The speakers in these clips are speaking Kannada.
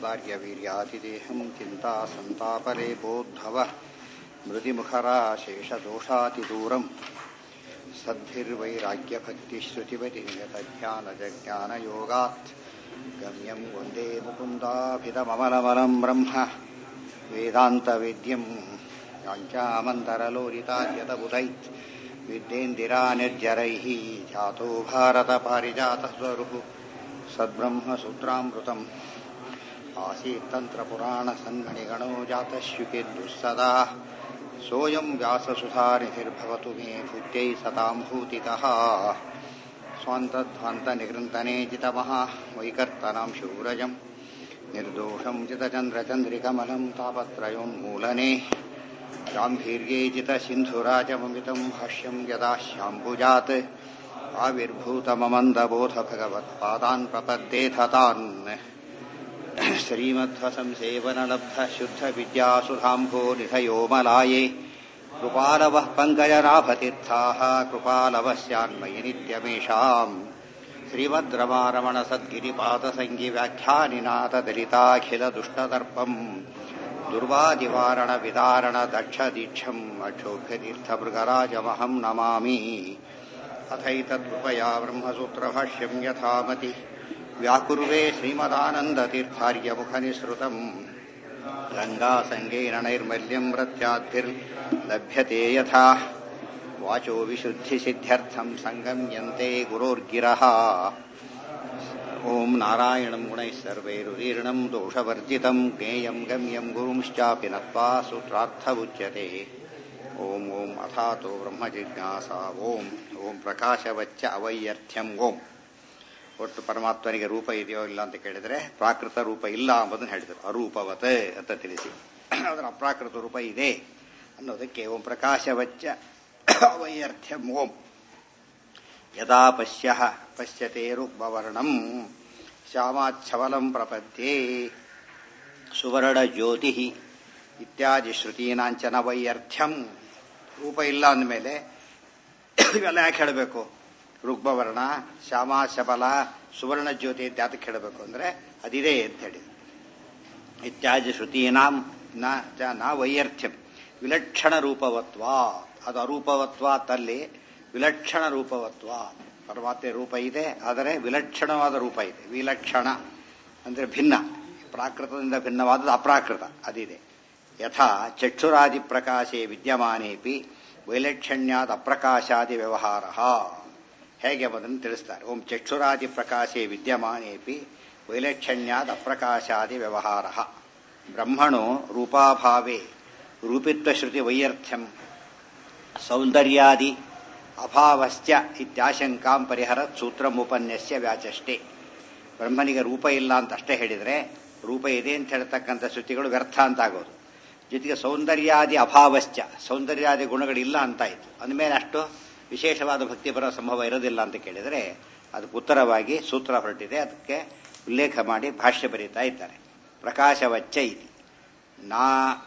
आचार्यवीर्यातिदेहं चिन्ता सन्तापलेपोद्भव मृदिमुखराशेषदोषातिदूरम् सद्भिर्वैराग्यभक्तिश्रुतिपतिनियतज्ञानजज्ञानयोगात् गम्यं वन्दे मुकुन्दाभिदममलमलं ब्रह्म वेदान्तवेद्यं याञ्चामन्तरलोलिताद्यतबुधैत् विद्येन्दिरानिर्जरैः जातो भारतपारिजातस्वरुः सद्ब्रह्मसूत्रामृतम् आसीत्तन्त्रपुराणसन्मणिगणो जातश्युकिर्दुःसदा सोऽयं व्याससुधानिधिर्भवतु मे भूत्यै सतां भूतितः स्वान्तध्वान्तनिगृन्तने जितमः वैकर्तनां शूरजम् निर्दोषं जितचन्द्रचन्द्रिकमलं तापत्रयोन्मूलने गाम्भीर्ये जितसिन्धुराजममितं भाष्यं यदा श्याम्बुजात् आविर्भूतममन्दबोधभगवत्पादान् प्रपद्येथ तान् श्रीमध्वसंसेवनलब्धशुद्धविद्यासुधाम्भो निधयो मलाये कृपालवः पङ्कजनाभतीर्थाः कृपालवस्यान्मयि नित्यमेषाम् श्रीमद्रमारमणसद्गिरिपादसङ्गिव्याख्यानिनाथदलिताखिलदुष्टदर्पम् दुर्वादिवारणविदारणदक्षदीक्षम् अक्षोभ्यतीर्थभृगराजमहम् नमामि अथैतद्कृपया ब्रह्मसूत्रभाष्यम् यथामति व्याकुर्वे श्रीमदानन्दतीर्थार्यमुखनिःसृतम् गङ्गासङ्गेन नैर्मल्यम् रत्याद्भिर्लभ्यते यथा वाचो विशुद्धिसिद्ध्यर्थम् सङ्गम्यन्ते गुरोर्गिरः ॐ नारायणम् गुणैः सर्वैरुदीर्णम् दोषवर्जितम् ज्ञेयम् गम्यम् गुरुंश्चापि नत्वा सूत्रार्थमुच्यते ॐ ॐ अथातो ब्रह्मजिज्ञासा ॐ ॐ ಪ್ರಕಾಶವಚ್ಚ ಅವೈಯರ್ಥ್ಯಂ ಓಂ ಒಟ್ಟು ಪರಮಾತ್ಮನಿಗೆ ರೂಪ ಇದೆಯೋ ಇಲ್ಲ ಅಂತ ಕೇಳಿದ್ರೆ ಪ್ರಾಕೃತ ರೂಪ ಇಲ್ಲ ಎಂಬುದನ್ನು ಹೇಳಿದರು ಅರೂಪವತ್ ಅಂತ ತಿಳಿಸಿ ಅದರ ಅಪ್ರಾಕೃತ ರೂಪ ಇದೆ ಅನ್ನೋದಕ್ಕೆ ಓಂ ಪ್ರಕಾಶವಚ್ಚ ಅವೈಯರ್ಥ್ಯಂ ಓಂ ಯದಾ ಪಶ್ಯ ಪಶ್ಯತೆ ರುಗ್ಭವರ್ಣಂ ಶ್ಯಾಮಾಚ್ಛವಲಂ ಪ್ರಪದ್ಯೆ ಸುವರ್ಣ ಜ್ಯೋತಿ ಇತ್ಯಾದಿ ಶ್ರುತೀನಾಂಚನ ವೈಯರ್ಥ್ಯಂ ರೂಪ ಇಲ್ಲ ಅಂದಮೇಲೆ ಇವೆಲ್ಲ ಯಾಕೆ ಹೇಳಬೇಕು ರುಗ್ಭವರ್ಣ ಶ್ಯಾಮ ಶಬಲ ಸುವರ್ಣ ಜ್ಯೋತಿ ಅಂತ ಯಾತಕ್ಕೆ ಹೇಳಬೇಕು ಅಂದ್ರೆ ಅದಿದೆ ಅಂತ ಹೇಳಿ ಇತ್ಯಾದಿ ಶ್ರುತೀನಾಂ ನ ವೈಯರ್ಥ್ಯಂ ವಿಲಕ್ಷಣ ರೂಪವತ್ವ ಅದು ಅರೂಪವತ್ವಾತ್ ಅಲ್ಲಿ ವಿಲಕ್ಷಣ ರೂಪವತ್ವ ಪರಮಾತ್ಮ ರೂಪ ಇದೆ ಆದರೆ ವಿಲಕ್ಷಣವಾದ ರೂಪ ಇದೆ ವಿಲಕ್ಷಣ ಅಂದ್ರೆ ಭಿನ್ನ ಪ್ರಾಕೃತದಿಂದ ಭಿನ್ನವಾದದ್ದು ಅಪ್ರಾಕೃತ ಅದಿದೆ ಯಥಾ ಚಕ್ಷುರಾದಿ ಪ್ರಕಾಶೇ ವಿದ್ಯಮಾನೇಪಿ ವೈಲಕ್ಷಣ್ಯಾದ ಅಪ್ರಕಾಶಾದಿ ವ್ಯವಹಾರ ಹೇಗೆ ಎಂಬುದನ್ನು ತಿಳಿಸ್ತಾರೆ ಓಂ ಚಕ್ಷುರಾದಿ ಪ್ರಕಾಶೇ ವಿದ್ಯಮಾನೇಪಿ ವೈಲಕ್ಷಣ್ಯಾದ ಅಪ್ರಕಾಶಾದಿ ವ್ಯವಹಾರ ಬ್ರಹ್ಮಣೋ ರೂಪಾಭಾವೇ ರೂಪಿತ್ವಶ್ರುತಿ ವೈಯರ್ಥ್ಯಂ ಸೌಂದರ್ಯಾದಿ ಅಭಾವಶ್ಚ ಇತ್ಯಾಶಂಕಾಂ ಪರಿಹರತ್ ಸೂತ್ರಮುಪನ್ಯಸ್ಯ ವ್ಯಾಚಷ್ಟೇ ಬ್ರಹ್ಮನಿಗೆ ರೂಪ ಇಲ್ಲ ಅಂತ ಅಷ್ಟೇ ಹೇಳಿದರೆ ರೂಪ ಇದೆ ಅಂತ ಹೇಳ್ತಕ್ಕಂಥ ಶ್ರುತಿಗಳು ವ್ಯರ್ಥ ಅಂತ ಆಗೋದು ಜೊತೆಗೆ ಸೌಂದರ್ಯಾದಿ ಅಭಾವಶ್ಚ ಸೌಂದರ್ಯಾದಿ ಗುಣಗಳಿಲ್ಲ ಅಂತಾಯಿತು ಅಂದಮೇಲೆ ಅಷ್ಟು ವಿಶೇಷವಾದ ಭಕ್ತಿ ಬರೋ ಸಂಭವ ಇರೋದಿಲ್ಲ ಅಂತ ಕೇಳಿದರೆ ಅದಕ್ಕೆ ಉತ್ತರವಾಗಿ ಸೂತ್ರ ಹೊರಟಿದೆ ಅದಕ್ಕೆ ಉಲ್ಲೇಖ ಮಾಡಿ ಭಾಷ್ಯ ಬರೀತಾ ಇದ್ದಾರೆ ಪ್ರಕಾಶವಚ್ಚ ಇತಿ ನಾ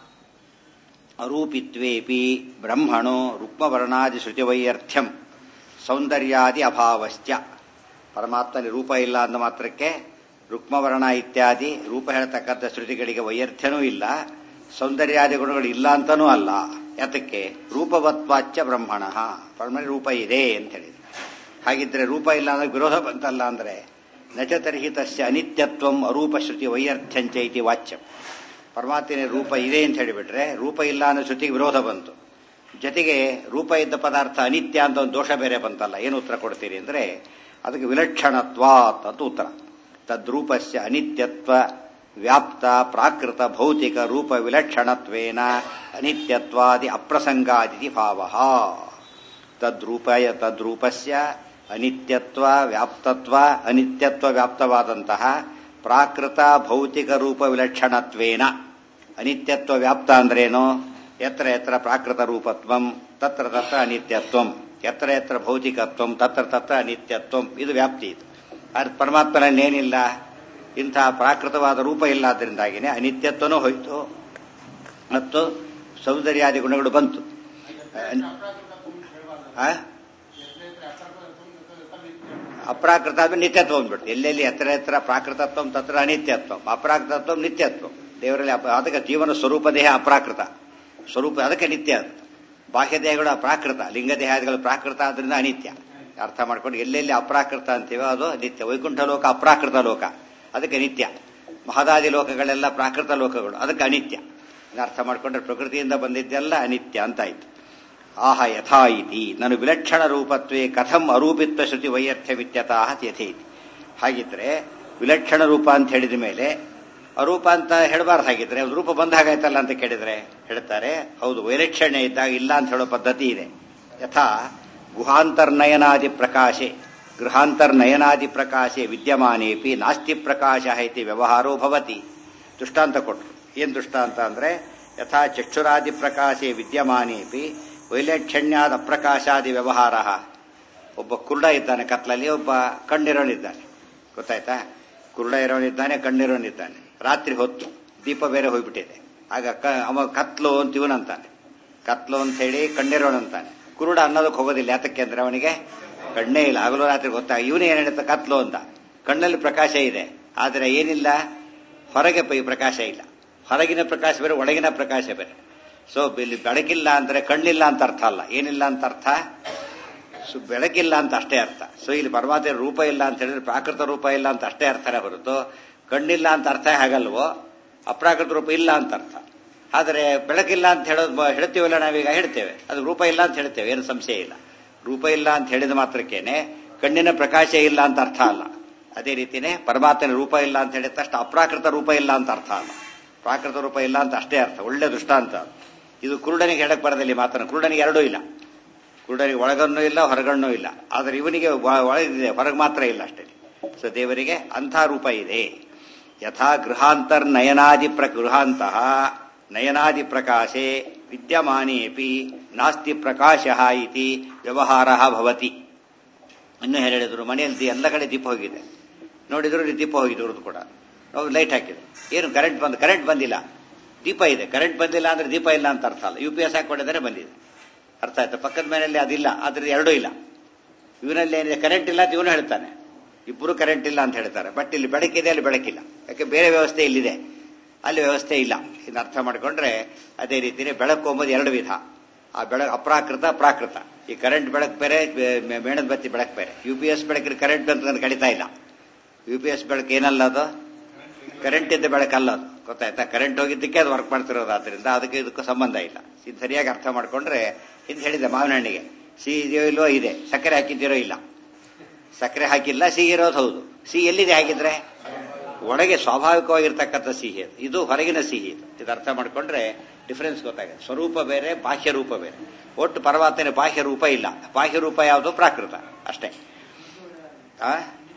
ಅರೂಪಿತ್ವೇಪಿ ಬ್ರಹ್ಮಣೋ ರುಕ್ಮವರ್ಣಾದಿ ಶ್ರುತಿವೈಯರ್ಥ್ಯಂ ಸೌಂದರ್ಯಾದಿ ಅಭಾವಶ್ಚ ಪರಮಾತ್ಮನಲ್ಲಿ ರೂಪ ಇಲ್ಲ ಅಂದ ಮಾತ್ರಕ್ಕೆ ರುಕ್ಮವರ್ಣ ಇತ್ಯಾದಿ ರೂಪ ಹೇಳ್ತಕ್ಕಂಥ ಶ್ರುತಿಗಳಿಗೆ ವೈಯರ್ಥ್ಯನೂ ಇಲ್ಲ ಸೌಂದರ್ಯಾದಿ ಗುಣಗಳು ಇಲ್ಲ ಅಂತನೂ ಅಲ್ಲ ಯಾತಕ್ಕೆ ರೂಪವತ್ವಾಚ್ಚ ಬ್ರಹ್ಮಣ ಪರಮ ರೂಪ ಇದೆ ಅಂತ ಹೇಳಿದ್ರು ಹಾಗಿದ್ರೆ ರೂಪ ಇಲ್ಲ ಅಂದ್ರೆ ವಿರೋಧ ಬಂತಲ್ಲ ಅಂದ್ರೆ ನಚತರ್ಹಿ ತಸ್ಯ ಅನಿತ್ಯತ್ವಂ ಅರೂಪ ಶ್ರುತಿ ವೈಯರ್ಥ್ಯಂಚ ಇತಿ ವಾಚ್ಯಂ ಪರಮಾತ್ಮನ ರೂಪ ಇದೆ ಅಂತ ಹೇಳಿಬಿಟ್ರೆ ರೂಪ ಇಲ್ಲ ಅನ್ನೋ ಶ್ರುತಿಗೆ ವಿರೋಧ ಬಂತು ಜೊತೆಗೆ ರೂಪ ಇದ್ದ ಪದಾರ್ಥ ಅನಿತ್ಯ ಅಂತ ಒಂದು ದೋಷ ಬೇರೆ ಬಂತಲ್ಲ ಏನು ಉತ್ತರ ಕೊಡ್ತೀರಿ ಅಂದ್ರೆ ಅದಕ್ಕೆ ವಿಲಕ್ಷಣತ್ವಾತ್ ಅಂತ ಉತ್ತರ ತದ್ರೂಪಸ್ಯ ಅನಿತ್ಯತ್ವ ವ್ಯಾಪ್ತ ಪ್ರಾಕೃತ ಭೌತಿಕ ರೂಪ ವಿಲಕ್ಷಣತ್ವೇನ ಅನಿತ್ಯತ್ವಾದಿ ಅಪ್ರಸಂಗಾದಿ ಭಾವ ತದ್ರೂಪಯ ತದ್ರೂಪಸ್ಯ ಅನಿತ್ಯತ್ವ ವ್ಯಾಪ್ತತ್ವ ಅನಿತ್ಯತ್ವ ವ್ಯಾಪ್ತವಾದಂತಹ ಪ್ರಾಕೃತ ಭೌತಿಕ ರೂಪ ವಿಲಕ್ಷಣತ್ವೇನ ಅನಿತ್ಯತ್ವ ವ್ಯಾಪ್ತ ಅಂದ್ರೇನು ಎತ್ರ ಎತ್ರ ಪ್ರಾಕೃತ ರೂಪತ್ವಂ ತತ್ರ ತತ್ರ ಅನಿತ್ಯತ್ವಂ ಎತ್ರ ಎತ್ರ ಭೌತಿಕತ್ವಂ ತತ್ರ ತತ್ರ ಅನಿತ್ಯತ್ವಂ ಇದು ವ್ಯಾಪ್ತಿ ಇದು ಅದು ಪರಮಾತ್ಮನಲ್ಲಿ ಏನಿಲ್ಲ ಇಂತಹ ಪ್ರಾಕೃತವಾದ ರೂಪ ಇಲ್ಲ ಆದ್ದರಿಂದಾಗಿನೇ ಅನಿತ್ಯತ್ವನೂ ಹೋಯಿತು ಮತ್ತು ಸೌಂದರ್ಯಾದಿ ಗುಣಗಳು ಬಂತು ಅಪ್ರಾಕೃತ ಆದ್ಮೇಲೆ ನಿತ್ಯತ್ವ ಬಂದ್ಬಿಡ್ತು ಎಲ್ಲೆಲ್ಲಿ ಎತ್ತರ ಎತ್ತರ ಪ್ರಾಕೃತತ್ವ ತತ್ರ ಅನಿತ್ಯತ್ವ ಅಪ್ರಾಕೃತತ್ವ ನಿತ್ಯತ್ವ ದೇವರಲ್ಲಿ ಅಪ- ಅದಕ್ಕೆ ಜೀವನ ಸ್ವರೂಪ ದೇಹ ಅಪ್ರಾಕೃತ ಸ್ವರೂಪ ಅದಕ್ಕೆ ನಿತ್ಯ ಅದು ಬಾಹ್ಯ ದೇಹಗಳು ಅಪ್ರಾಕೃತ ಲಿಂಗ ದೇಹಾದಿಗಳು ಪ್ರಾಕೃತ ಆದ್ರಿಂದ ಅನಿತ್ಯ ಅರ್ಥ ಮಾಡ್ಕೊಂಡು ಎಲ್ಲೆಲ್ಲಿ ಅಪ್ರಾಕೃತ ಅಂತೀವೋ ಅದು ನಿತ್ಯ ವೈಕುಂಠ ಲೋಕ ಅಪ್ರಾಕೃತ ಲೋಕ ಅದಕ್ಕೆ ನಿತ್ಯ ಮಹದಾದಿ ಲೋಕಗಳೆಲ್ಲ ಪ್ರಾಕೃತ ಲೋಕಗಳು ಅದಕ್ಕೆ ಅನಿತ್ಯ ಇದನ್ನ ಅರ್ಥ ಮಾಡ್ಕೊಂಡ್ರೆ ಪ್ರಕೃತಿಯಿಂದ ಬಂದಿದ್ದೆಲ್ಲ ಅನಿತ್ಯ ಅಂತ ಆಯ್ತು ಆಹ ಯಥಾ ಇತಿ ನಾನು ವಿಲಕ್ಷಣ ರೂಪತ್ವೇ ಕಥಂ ಅರೂಪಿತ್ವ ಶ್ರುತಿ ವೈಯರ್ಥ್ಯವಿತ್ಯತಃ ಯಥೇತಿ ಹಾಗಿದ್ರೆ ವಿಲಕ್ಷಣ ರೂಪ ಅಂತ ಹೇಳಿದ ಮೇಲೆ ಅರೂಪ ಅಂತ ಹೇಳಬಾರ್ದು ಹಾಗಿದ್ರೆ ಅದು ರೂಪ ಬಂದ ಹಾಗಾಯ್ತಲ್ಲ ಅಂತ ಕೇಳಿದ್ರೆ ಹೇಳ್ತಾರೆ ಹೌದು ವೈಲಕ್ಷಣ್ಯ ಇದ್ದಾಗ ಇಲ್ಲ ಅಂತ ಹೇಳೋ ಪದ್ಧತಿ ಇದೆ ಯಥಾ ಗುಹಾಂತರ್ನಯನಾದಿ ಪ್ರಕಾಶೆ ಗೃಹಾಂತರ್ನಯನಾದಿ ಪ್ರಕಾಶೆ ವಿದ್ಯಮಾನೇಪಿ ನಾಸ್ತಿ ಪ್ರಕಾಶ ಇತಿ ವ್ಯವಹಾರೋ ಭವತಿ ದೃಷ್ಟಾಂತ ಕೊಟ್ಟರು ಏನ್ ದೃಷ್ಟಾಂತ ಅಂದ್ರೆ ಯಥಾ ಚಕ್ಷುರಾದಿ ಪ್ರಕಾಶೆ ವಿದ್ಯಮಾನೇಪಿ ವೈಲಕ್ಷಣ್ಯಾದ ಅಪ್ರಕಾಶಾದಿ ವ್ಯವಹಾರ ಒಬ್ಬ ಕುರುಡ ಇದ್ದಾನೆ ಕತ್ಲಲ್ಲಿ ಒಬ್ಬ ಕಣ್ಣಿರೋನಿದ್ದಾನೆ ಗೊತ್ತಾಯ್ತಾ ಕುರುಡ ಇರೋನಿದ್ದಾನೆ ಕಣ್ಣಿರೋನಿದ್ದಾನೆ ರಾತ್ರಿ ಹೊತ್ತು ದೀಪ ಬೇರೆ ಹೋಗ್ಬಿಟ್ಟಿದೆ ಆಗ ಕ- ಅವ ಕತ್ಲು ಅಂತ ಇವನಂತಾನೆ ಕತ್ಲು ಅಂತ ಹೇಳಿ ಕಣ್ಣಿರೋನಂತಾನೆ ಕುರುಡ ಅನ್ನೋದಕ್ಕೆ ಹೋಗೋದಿಲ್ಲ ಯಾತಕ್ಕೆ ಅಂದ್ರೆ ಅವನಿಗೆ ಕಣ್ಣೇ ಇಲ್ಲ ಹಗಲು ರಾತ್ರಿ ಗೊತ್ತಾಗ ಇವನು ಏನ್ ಹೇಳುತ್ತೆ ಕತ್ಲು ಅಂತ ಕಣ್ಣಲ್ಲಿ ಪ್ರಕಾಶ ಇದೆ ಆದರೆ ಏನಿಲ್ಲ ಹೊರಗೆ ಪ- ಪ್ರಕಾಶ ಇಲ್ಲ ಹೊರಗಿನ ಪ್ರಕಾಶ ಬೇರೆ ಒಳಗಿನ ಪ್ರಕಾಶ ಬೇರೆ ಸೊ ಇಲ್ಲಿ ಬೆಳಕಿಲ್ಲ ಅಂದ್ರೆ ಕಣ್ಣಿಲ್ಲ ಅಂತ ಅರ್ಥ ಅಲ್ಲ ಏನಿಲ್ಲ ಅಂತ ಅರ್ಥ ಸೊ ಬೆಳಕಿಲ್ಲ ಅಂತ ಅಷ್ಟೇ ಅರ್ಥ ಸೊ ಇಲ್ಲಿ ಪರಮಾತ್ಮ ರೂಪ ಇಲ್ಲ ಅಂತ ಹೇಳಿದ್ರೆ ಪ್ರಾಕೃತ ರೂಪ ಇಲ್ಲ ಅಂತ ಅಷ್ಟೇ ಅರ್ಥನೇ ಹೊರತು ಕಣ್ಣಿಲ್ಲ ಅಂತ ಅರ್ಥ ಹಾಗಲ್ವೋ ಅಪ್ರಾಕೃತ ರೂಪ ಇಲ್ಲ ಅಂತ ಅರ್ಥ ಆದರೆ ಬೆಳಕಿಲ್ಲ ಅಂತ ಹೇಳೋದು ಬ- ಹೇಳ್ತೀವಲ್ಲ ನಾವೀಗ ಹೇಳ್ತೇವೆ ಅದು ರೂಪ ಇಲ್ಲ ಅಂತ ಹೇಳ್ತೇವೆ ಏನು ಸಂಶಯ ಇಲ್ಲ ರೂಪ ಇಲ್ಲ ಅಂತ ಹೇಳಿದ ಮಾತ್ರಕ್ಕೇನೆ ಕಣ್ಣಿನ ಪ್ರಕಾಶ ಇಲ್ಲ ಅಂತ ಅರ್ಥ ಅಲ್ಲ ಅದೇ ರೀತಿನೇ ಪರಮಾತ್ಮನ ರೂಪ ಇಲ್ಲ ಅಂತ ಹೇಳಿದ ತಕ್ಷಣ ಅಪ್ರಾಕೃತ ರೂಪ ಇಲ್ಲ ಅಂತ ಅರ್ಥ ಅಲ್ಲ ಪ್ರಾಕೃತ ರೂಪ ಇಲ್ಲ ಅಂತ ಅಷ್ಟೇ ಅರ್ಥ ಒಳ್ಳೆ ದೃಷ್ಟಾಂತ ಅದು. ಇದು ಕುರುಡನಿಗೆ ಹೇಳಕ್ ಬರದಲ್ಲಿ ಮಾತನ್ನು ಕುರುಡನಿಗೆ ಎರಡೂ ಇಲ್ಲ ಕುರುಡನಿಗೆ ಒಳಗನ್ನೂ ಇಲ್ಲ ಹೊರಗಣ್ಣೂ ಇಲ್ಲ ಆದರೆ ಇವನಿಗೆ ಒ- ಒಳಗಿದೆ ಹೊರಗೆ ಮಾತ್ರ ಇಲ್ಲ ಅಷ್ಟೇ ಸೊ ದೇವರಿಗೆ ಅಂಥ ರೂಪ ಇದೆ ಯಥಾ ಗೃಹಾಂತರ್ ನಯನಾದಿ ಪ್ರ ಗೃಹಾಂತಹ ನಯನಾದಿ ಪ್ರಕಾಶೆ ವಿದ್ಯಮಾನೇಪಿ ನಾಸ್ತಿ ಪ್ರಕಾಶ ಇತಿ ವ್ಯವಹಾರ ಭವತಿ ಇನ್ನು ಹೇಳಿದ್ರು ಮನೆಯಲ್ಲಿ ಎಲ್ಲ ಕಡೆ ದೀಪ ಹೋಗಿದೆ ನೋಡಿದ್ರು ಇಲ್ಲಿ ದೀಪ ಹೋಗಿದೆ ಇವ್ರದ್ದು ಕೂಡ ನಾವು ಲೈಟ್ ಹಾಕಿದೆ ಏನು ಕರೆಂಟ್ ಬಂದು ಕರೆಂಟ್ ಬಂದಿಲ್ಲ ದೀಪ ಇದೆ ಕರೆಂಟ್ ಬಂದಿಲ್ಲ ಅಂದ್ರೆ ದೀಪ ಇಲ್ಲ ಅಂತ ಅರ್ಥ ಅಲ್ಲ ಯು ಪಿ ಎಸ್ ಹಾಕೊಂಡಿದ್ದಾರೆ ಬಂದಿದೆ ಅರ್ಥ ಆಯ್ತಾ ಪಕ್ಕದ ಮನೆಯಲ್ಲಿ ಅದಿಲ್ಲ ಅದ್ರ ಎರಡೂ ಇಲ್ಲ ಇವನಲ್ಲಿ ಏನಿದೆ ಕರೆಂಟ್ ಇಲ್ಲ ಅಂತ ಇವನು ಹೇಳ್ತಾನೆ ಇಬ್ಬರು ಕರೆಂಟ್ ಇಲ್ಲ ಅಂತ ಹೇಳ್ತಾರೆ ಬಟ್ ಇಲ್ಲಿ ಬೆಳಕಿದೆ ಅಲ್ಲಿ ಬೆಳಕಿಲ್ಲ ಯಾಕೆ ಬೇರೆ ವ್ಯವಸ್ಥೆ ಇಲ್ಲಿದೆ ಅಲ್ಲಿ ವ್ಯವಸ್ಥೆ ಇಲ್ಲ ಇದನ್ನ ಅರ್ಥ ಮಾಡ್ಕೊಂಡ್ರೆ ಅದೇ ರೀತಿನೇ ಬೆಳಕು ಎಂಬುದು ಎರಡು ವಿಧ ಆ ಬೆಳಕು ಅಪ್ರಾಕೃತ ಪ್ರಾಕೃತ ಈ ಕರೆಂಟ್ ಬೆಳಕು ಬೇರೆ ಬೆ- ಮೆ- ಮೇಣದ ಬತ್ತಿ ಬೆಳಕು ಬೇರೆ ಯು ಪಿ ಎಸ್ ಬೆಳಕಿನ ಕರೆಂಟ್ ಬಂತ ಕಡಿತಾ ಇಲ್ಲ ಯು ಪಿ ಎಸ್ ಬೆಳಕು ಏನಲ್ಲ ಅದು ಕರೆಂಟ್ ಇದ್ದ ಬೆಳಕಲ್ಲ ಅದು ಗೊತ್ತಾಯ್ತಾ ಕರೆಂಟ್ ಹೋಗಿದ್ದಕ್ಕೆ ಅದು ವರ್ಕ್ ಮಾಡ್ತಿರೋದು ಆದ್ರಿಂದ ಅದಕ್ಕೆ ಇದಕ್ಕೂ ಸಂಬಂಧ ಇಲ್ಲ ಇದು ಸರಿಯಾಗಿ ಅರ್ಥ ಮಾಡ್ಕೊಂಡ್ರೆ ಇದು ಹೇಳಿದೆ ಮಾವಿನ ಹಣ್ಣಿಗೆ ಸಿಹಿ ಇದೆಯೋ ಇಲ್ವೋ ಇದೆ ಸಕ್ಕರೆ ಹಾಕಿದ್ದೀರೋ ಇಲ್ಲ ಸಕ್ಕರೆ ಹಾಕಿಲ್ಲ ಸಿಹಿ ಇರೋದು ಹೌದು ಸಿಹಿ ಎಲ್ಲಿದೆ ಹಾಕಿದ್ರೆ ಒಳಗೆ ಸ್ವಾಭಾವಿಕವಾಗಿರ್ತಕ್ಕಂಥ ಸಿಹಿ ಅದು ಇದು ಹೊರಗಿನ ಸಿಹಿ ಇದು ಇದು ಅರ್ಥ ಮಾಡ್ಕೊಂಡ್ರೆ ಡಿಫರೆನ್ಸ್ ಗೊತ್ತಾಗುತ್ತೆ ಸ್ವರೂಪ ಬೇರೆ ಬಾಹ್ಯ ರೂಪ ಬೇರೆ ಒಟ್ಟು ಪರಮಾತ್ಮನ ಬಾಹ್ಯ ರೂಪ ಇಲ್ಲ ಬಾಹ್ಯ ರೂಪ ಯಾವುದು ಪ್ರಾಕೃತ ಅಷ್ಟೇ ಆ